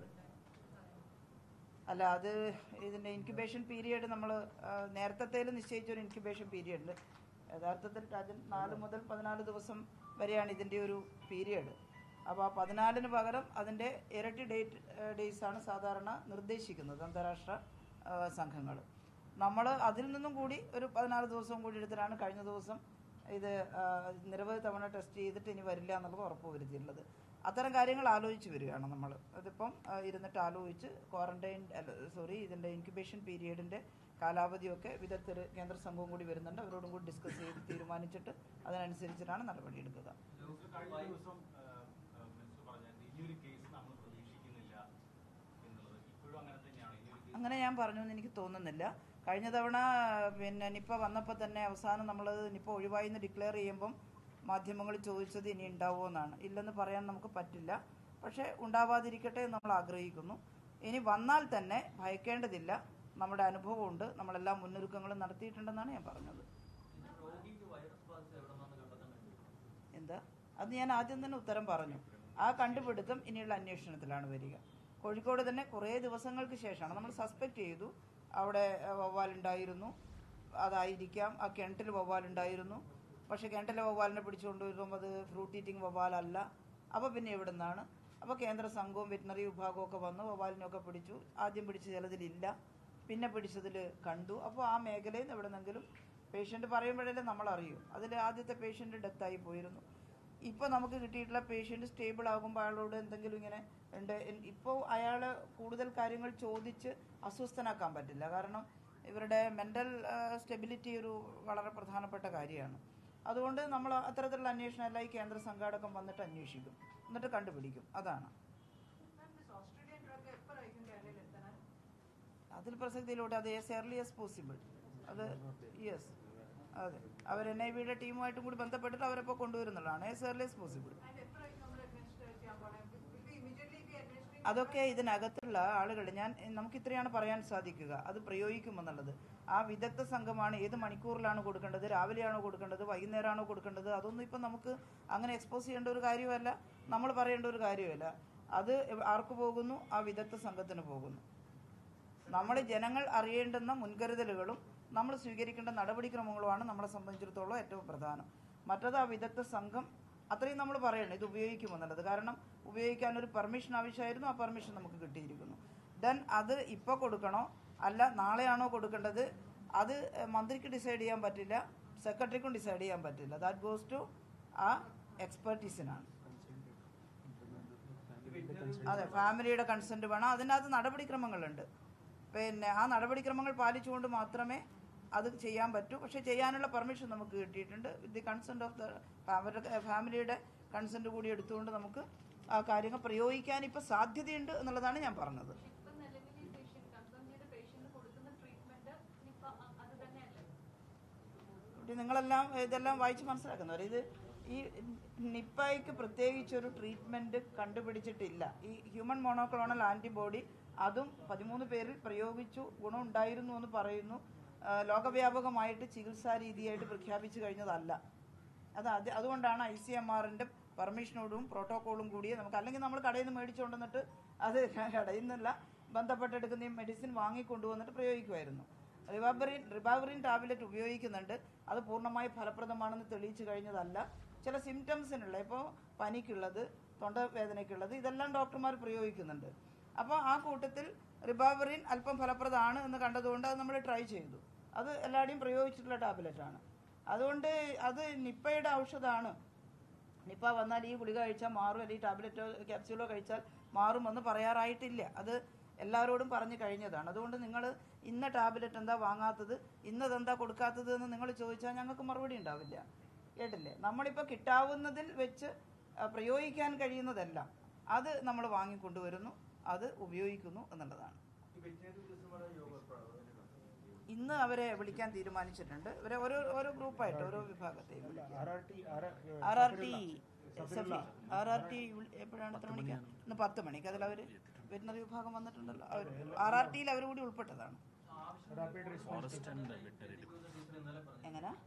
അല്ല അത് ഇതിൻ്റെ ഇൻക്യുബേഷൻ പീരിയഡ് നമ്മൾ നേരത്തേൽ നിശ്ചയിച്ച ഒരു ഇൻക്യുബേഷൻ പീരിയഡ് ഉണ്ട് യഥാർത്ഥത്തിൽ രാജൻ നാല് മുതൽ പതിനാല് ദിവസം വരെയാണ് ഇതിൻ്റെ ഒരു പീരിയഡ് അപ്പോൾ ആ പതിനാലിന് പകരം അതിൻ്റെ ഇരട്ടി ഡേറ്റ് ഡേയ്സാണ് സാധാരണ നിർദ്ദേശിക്കുന്നത് അന്താരാഷ്ട്ര സംഘങ്ങൾ നമ്മൾ അതിൽ നിന്നും കൂടി ഒരു പതിനാല് ദിവസവും കൂടി എടുത്തിട്ടാണ് കഴിഞ്ഞ ദിവസം ഇത് ആ, നിരവധി തവണ ടെസ്റ്റ് ചെയ്തിട്ട് ഇനി വരില്ല എന്നുള്ളത് ഉറപ്പ് വരുത്തിയിട്ടുള്ളത് അത്തരം കാര്യങ്ങൾ ആലോചിച്ച് വരികയാണ് നമ്മൾ അതിപ്പം ആ, ഇരുന്നിട്ട് ആലോചിച്ച് ക്വാറന്റൈൻ സോറി ഇതിൻ്റെ ഇൻക്യുബേഷൻ പീരീഡിൻ്റെ കാലാവധിയൊക്കെ വിദഗ്ധർ കേന്ദ്ര സംഘവും കൂടി വരുന്നുണ്ട് അവരോടും കൂടി ഡിസ്കസ് ചെയ്ത് തീരുമാനിച്ചിട്ട് അതിനനുസരിച്ചിട്ടാണ് നടപടിയെടുക്കുക കഴിഞ്ഞ ദിവസം മിനിസ്റ്റർ പറഞ്ഞത് ഇനിയൊരു കേസ് നമ്മൾ പ്രതീക്ഷിക്കുന്നില്ല എന്നുള്ളത് ഇപ്പോഴും അങ്ങനെ തന്നെയാണ് ഇനിയൊരു കേസ് അങ്ങനെ ഞാൻ പറഞ്ഞു എന്ന് എനിക്ക് തോന്നുന്നില്ല കഴിഞ്ഞ തവണ പിന്നെ നിപ്പ വന്നപ്പോൾ തന്നെ അവസാനം നമ്മൾ നിപ്പ ഒഴിവായി എന്ന് ഡിക്ലെയർ ചെയ്യുമ്പം മാധ്യമങ്ങൾ ചോദിച്ചത് ഇനി ഉണ്ടാവുമോ എന്നാണ് ഇല്ലെന്ന് പറയാൻ നമുക്ക് പറ്റില്ല പക്ഷേ ഉണ്ടാവാതിരിക്കട്ടെ എന്ന് നമ്മൾ ആഗ്രഹിക്കുന്നു ഇനി വന്നാൽ തന്നെ ഭയക്കേണ്ടതില്ല നമ്മുടെ അനുഭവമുണ്ട് നമ്മളെല്ലാ മുന്നൊരുക്കങ്ങളും നടത്തിയിട്ടുണ്ടെന്നാണ് ഞാൻ പറഞ്ഞത് രോഗിക്ക് വൈറസ് ബാധിച്ച എവിടെ നിന്നാണ് കണ്ടെത്താൻ കഴിയും എന്താ അത് ഞാൻ ആദ്യം തന്നെ ഉത്തരം പറഞ്ഞു ആ കണ്ടുപിടുത്തം ഇനിയുള്ള അന്വേഷണത്തിലാണ് വരിക കോഴിക്കോട് തന്നെ കുറേ ദിവസങ്ങൾക്ക് ശേഷമാണ് നമ്മൾ സസ്പെക്ട് ചെയ്തു അവിടെ അഹ്, വവ്വാലുണ്ടായിരുന്നു അതായിരിക്കാം ആ കിണറ്റിൽ വവ്വാലുണ്ടായിരുന്നു പക്ഷേ കിണറ്റിലെ വവ്വാലിനെ പിടിച്ചുകൊണ്ട് വരുമ്പോൾ അത് ഫ്രൂട്ട് ഈറ്റിംഗ് വവ്വാലല്ല അപ്പോൾ പിന്നെ എവിടെ നിന്നാണ് അപ്പോൾ കേന്ദ്ര സംഘവും വെറ്റിനറി വിഭാഗവും ഒക്കെ വന്ന് വവ്വാലിനെയൊക്കെ പിടിച്ചു ആദ്യം പിടിച്ച ചിലതിലില്ല പിന്നെ പിടിച്ചതിൽ കണ്ടു അപ്പോൾ ആ മേഖലയിൽ നിന്ന് എവിടെ നിന്നെങ്കിലും പേഷ്യൻ്റ് പറയുമ്പോഴല്ലേ നമ്മൾ അറിയൂ അതിൽ ആദ്യത്തെ പേഷ്യൻ്റ് ഡെത്തായി പോയിരുന്നു ഇപ്പോൾ നമുക്ക് കിട്ടിയിട്ടുള്ള പേഷ്യൻ്റ് സ്റ്റേബിൾ ആകുമ്പോൾ അയാളോട് എന്തെങ്കിലും ഇങ്ങനെ ഉണ്ട് ഇപ്പോൾ അയാൾ കൂടുതൽ കാര്യങ്ങൾ ചോദിച്ച് അസ്വസ്ഥനാക്കാൻ പറ്റില്ല കാരണം ഇവരുടെ മെൻ്റൽ സ്റ്റെബിലിറ്റി ഒരു വളരെ പ്രധാനപ്പെട്ട കാര്യമാണ് അതുകൊണ്ട് നമ്മൾ അത്തരത്തിലുള്ള അന്വേഷണം എല്ലാം ഈ കേന്ദ്ര സംഘാടകം വന്നിട്ട് അന്വേഷിക്കും എന്നിട്ട് കണ്ടുപിടിക്കും അതാണ് Ma'am, this Australian drug എപ്പോഴായിരിക്കും കേരളയിൽ എത്തണം അതിൽ പ്രസക്തിയിലൂടെ അത് ഏസ് ഏർലി ആസ് പോസിബിൾ അത് യെസ് അതെ അവർ എൻ ഐ ബിയുടെ ടീമുമായിട്ടും കൂടി ബന്ധപ്പെട്ടിട്ട് അവരെപ്പോൾ കൊണ്ടുവരുന്നുള്ളതാണ് as early as possible and എപ്പോഴായിരിക്കും നമ്മൾ അഡ്മിനിസ്റ്റർ ചെയ്യാൻ പോണേ Will we immediately be administering അതൊക്കെ ഇതിനകത്തുള്ള ആളുകൾ ഞാൻ നമുക്ക് ഇത്രയാണ് പറയാൻ സാധിക്കുക അത് പ്രയോഗിക്കുമെന്നുള്ളത് ആ വിദഗ്ധ സംഘമാണ് ഏത് മണിക്കൂറിലാണ് കൊടുക്കേണ്ടത് രാവിലെയാണോ കൊടുക്കേണ്ടത് വൈകുന്നേരമാണോ കൊടുക്കേണ്ടത് അതൊന്നും ഇപ്പം നമുക്ക് അങ്ങനെ എക്സ്പോസ് ചെയ്യേണ്ട ഒരു കാര്യമല്ല നമ്മൾ പറയേണ്ട ഒരു കാര്യമല്ല അത് ആർക്ക് പോകുന്നു ആ വിദഗ്ധ സംഘത്തിന് പോകുന്നു നമ്മൾ ജനങ്ങൾ അറിയേണ്ടുന്ന മുൻകരുതലുകളും നമ്മൾ സ്വീകരിക്കേണ്ട നടപടിക്രമങ്ങളുമാണ് നമ്മളെ സംബന്ധിച്ചിടത്തോളം ഏറ്റവും പ്രധാനം മറ്റത് ആ വിദഗ്ധ സംഘം അത്രയും നമ്മൾ പറയണം ഇത് ഉപയോഗിക്കുമെന്നുള്ളത് കാരണം ഉപയോഗിക്കാൻ ഒരു പെർമിഷൻ ആവശ്യമായിരുന്നു ആ പെർമിഷൻ നമുക്ക് കിട്ടിയിരിക്കുന്നു ദെൻ അത് ഇപ്പോൾ കൊടുക്കണോ അല്ല നാളെയാണോ കൊടുക്കേണ്ടത് അത് എഹ്, മന്ത്രിക്ക് ഡിസൈഡ് ചെയ്യാൻ പറ്റില്ല സെക്രട്ടറിക്കും ഡിസൈഡ് ചെയ്യാൻ പറ്റില്ല ദാറ്റ് ഗോസ് ടു ആ എക്സ്പെർട്ടീസിനാണ് അതെ ഫാമിലിയുടെ കൺസെന്റ് വേണം അതിനകത്ത് നടപടിക്രമങ്ങളുണ്ട് പിന്നെ ആ നടപടിക്രമങ്ങൾ പാലിച്ചുകൊണ്ട് മാത്രമേ അത് ചെയ്യാൻ പറ്റൂ പക്ഷേ ചെയ്യാനുള്ള പെർമിഷൻ നമുക്ക് കിട്ടിയിട്ടുണ്ട് with the consent of the ഫാമിലിയുടെ കൺസെന്റ് കൂടി എടുത്തുകൊണ്ട് നമുക്ക് ആ കാര്യങ്ങൾ പ്രയോഗിക്കാൻ ഇപ്പോൾ സാധ്യതയുണ്ട് എന്നുള്ളതാണ് ഞാൻ പറഞ്ഞത് ഇപ്പൊ നിലവിൽ ഈ പേഷ്യന്റ് കൺഫേം ചെയ്ത പേഷ്യന്റിന് കൊടുക്കുന്ന ട്രീറ്റ്മെന്റ് നിപ്പ അ- അത് തന്നെയല്ലേ കുട്ടി നിങ്ങളെല്ലാം ഇതെല്ലാം വായിച്ച് മനസ്സിലാക്കുന്നവർ ഇത് ഈ നിപ്പയ്ക്ക് പ്രത്യേകിച്ച് ഒരു ട്രീറ്റ്മെന്റ് കണ്ടുപിടിച്ചിട്ടില്ല ഈ ഹ്യൂമൻ മോണോക്ലോണൽ ആന്റിബോഡി അതും പതിമൂന്ന് പേരിൽ പ്രയോഗിച്ചു ഗുണമുണ്ടായിരുന്നു എന്ന് പറയുന്നു ആ, ലോകവ്യാപകമായിട്ട് ചികിത്സാ രീതിയായിട്ട് പ്രഖ്യാപിച്ചു കഴിഞ്ഞതല്ല അത് അത് അതുകൊണ്ടാണ് ഐ സി എം ആറിൻ്റെ പെർമിഷനോടും പ്രോട്ടോക്കോളും കൂടി നമുക്ക് അല്ലെങ്കിൽ നമ്മൾ കടയിൽ നിന്ന് മേടിച്ചുകൊണ്ടുവന്നിട്ട് അത് കടയിൽ നിന്നല്ല ബന്ധപ്പെട്ടെടുക്കുന്ന ഈ മെഡിസിൻ വാങ്ങിക്കൊണ്ടുവന്നിട്ട് പ്രയോഗിക്കുമായിരുന്നു റിവാബറിൻ റിവാബറിൻ ടാബ്ലറ്റ് ഉപയോഗിക്കുന്നുണ്ട് അത് പൂർണ്ണമായി ഫലപ്രദമാണെന്ന് തെളിയിച്ചു കഴിഞ്ഞതല്ല ചില സിംറ്റംസിനുള്ള ഇപ്പോൾ പനിക്കുള്ളത് തൊണ്ടവേദനയ്ക്കുള്ളത് ഇതെല്ലാം ഡോക്ടർമാർ പ്രയോഗിക്കുന്നുണ്ട് അപ്പോൾ ആ കൂട്ടത്തിൽ റിബാബറിൻ അല്പം ഫലപ്രദമാണ് എന്ന് കണ്ടതുകൊണ്ട് അത് നമ്മൾ ട്രൈ ചെയ്തു അത് എല്ലാവരുടെയും പ്രയോഗിച്ചിട്ടുള്ള ടാബ്ലറ്റാണ് അതുകൊണ്ട് അത് നിപ്പയുടെ ഔഷധമാണ് നിപ്പ വന്നാൽ ഈ ഗുളിക കഴിച്ചാൽ മാറും അല്ലെങ്കിൽ ടാബ്ലറ്റോ ക്യാപ്സ്യൂളോ കഴിച്ചാൽ മാറുമെന്ന് പറയാറായിട്ടില്ല അത് എല്ലാവരോടും പറഞ്ഞു കഴിഞ്ഞതാണ് അതുകൊണ്ട് നിങ്ങൾ ഇന്ന ടാബ്ലറ്റ് എന്താ വാങ്ങാത്തത് ഇന്നതെന്താ കൊടുക്കാത്തത് എന്ന് നിങ്ങൾ ചോദിച്ചാൽ ഞങ്ങൾക്ക് മറുപടി ഉണ്ടാവില്ല കേട്ടില്ലേ നമ്മളിപ്പോൾ കിട്ടാവുന്നതിൽ വെച്ച് ആ, പ്രയോഗിക്കാൻ കഴിയുന്നതെല്ലാം അത് നമ്മൾ വാങ്ങിക്കൊണ്ടുവരുന്നു അത് ഉപയോഗിക്കുന്നു എന്നുള്ളതാണ് ഇന്ന് അവരെ വിളിക്കാൻ തീരുമാനിച്ചിട്ടുണ്ട് ഇവരെ ഓരോ ഓരോ ഗ്രൂപ്പായിട്ട് ഓരോ വിഭാഗത്തെയും വിളിക്കുക R R T R R T R R T എപ്പോഴാണ് എത്ര മണിക്കാണ് ഇന്ന് പത്ത് മണിക്ക് അതിൽ അവർ വെറ്റിനറി വിഭാഗം വന്നിട്ടുണ്ടല്ലോ അവർ ആർ ആർ ടിയിൽ അവർ കൂടി ഉൾപ്പെട്ടതാണ് റാപ്പിഡ് റെസ്പോൺസ് എങ്ങനെ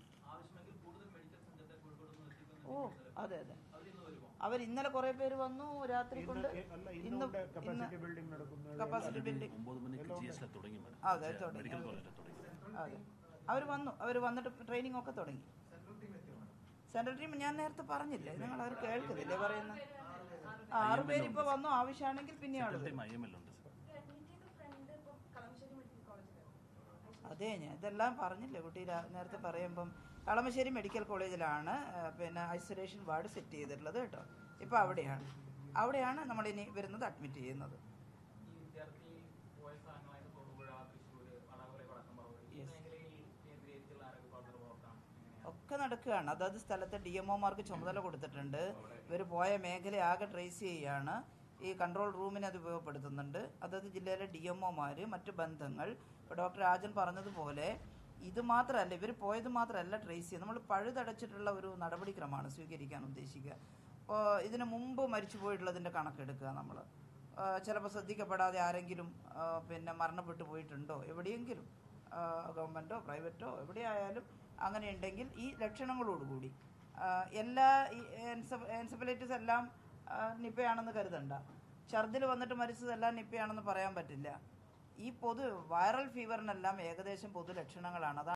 ഓ അതെ അതെ അവർ ഇന്നലെ കുറെ പേര് വന്നു രാത്രി കൊണ്ട് അല്ല ഇന്ന് ഇന്ന് ഇന്ന് കപ്പാസിറ്റി ബിൽഡിംഗ് നടക്കുന്നത് കപ്പാസിറ്റി ബിൽഡിംഗ് അതെ തുടങ്ങി അതെ അവർ വന്നു അവർ വന്നിട്ട് ട്രെയിനിങ് ഒക്കെ തുടങ്ങി സെൻട്രൽ ടീം ഞാൻ നേരത്തെ പറഞ്ഞില്ലേ നിങ്ങൾ അവർ കേൾക്കുന്നില്ലേ പറയുന്നത് ആ, ആറ് പേര് ഇപ്പൊ വന്നു ആവശ്യമാണെങ്കിൽ പിന്നെയാണ് അതെ ഞാൻ ഇതെല്ലാം പറഞ്ഞില്ലേ കുട്ടി രാ- നേരത്തെ പറയുമ്പം കളമശ്ശേരി മെഡിക്കൽ കോളേജിലാണ് ആ, പിന്നെ ഐസൊലേഷൻ വാർഡ് സെറ്റ് ചെയ്തിട്ടുള്ളത് കേട്ടോ ഇപ്പൊ അവിടെയാണ് അവിടെയാണ് നമ്മൾ ഇനി വരുന്നത് അഡ്മിറ്റ് ചെയ്യുന്നത് ഈ വിദ്യാർത്ഥി പോയ സ്ഥലങ്ങളായിട്ട് തൊടുപുഴ തൃശ്ശൂർ വടകര വടക്കമ്പറവ് ഈ Yes. മേഖലയിൽ കേന്ദ്രീകരിച്ചുള്ള ആരോഗ്യ പ്രവർത്തന പ്രവർത്തനം എങ്ങനെയാണ് ഒക്കെ നടക്കുകയാണ് അതാത് സ്ഥലത്തെ ഡി എം ഒമാർക്ക് ചുമതല കൊടുത്തിട്ടുണ്ട് ഇവർ പോയ മേഖല ആകെ ട്രേസ് ചെയ്യുകയാണ് ഈ കൺട്രോൾ റൂമിനെ അത് ഉപയോഗപ്പെടുത്തുന്നുണ്ട് അതാത് ജില്ലയിലെ ഡി എം ഒമാർ മറ്റ് ബന്ധങ്ങൾ ഇപ്പോൾ ഡോക്ടർ രാജൻ പറഞ്ഞതുപോലെ ഇത് മാത്രമല്ല ഇവർ പോയത് മാത്രമല്ല ട്രേസ് ചെയ്യുക നമ്മൾ പഴുതടച്ചിട്ടുള്ള ഒരു നടപടിക്രമമാണ് സ്വീകരിക്കാൻ ഉദ്ദേശിക്കുക ഇപ്പോൾ ഇതിന് മുമ്പ് മരിച്ചു പോയിട്ടുള്ളതിൻ്റെ കണക്കെടുക്കുക നമ്മൾ ചിലപ്പോൾ ശ്രദ്ധിക്കപ്പെടാതെ ആരെങ്കിലും ആ, പിന്നെ മരണപ്പെട്ടു പോയിട്ടുണ്ടോ എവിടെയെങ്കിലും ഗവൺമെൻറ്റോ പ്രൈവറ്റോ എവിടെയായാലും അങ്ങനെ ഉണ്ടെങ്കിൽ ഈ ലക്ഷണങ്ങളോടുകൂടി ആ, എല്ലാ ഈ എൻസ- എൻസെഫലൈറ്റിസ് എല്ലാം ആ, നിപ്പയാണെന്ന് കരുതണ്ട ഛർദിൽ വന്നിട്ട് മരിച്ചതെല്ലാം നിപ്പയാണെന്ന് പറയാൻ പറ്റില്ല ഈ പൊതു വൈറൽ ഫീവറിനെല്ലാം ഏകദേശം പൊതു ലക്ഷണങ്ങളാണ് അതാണ്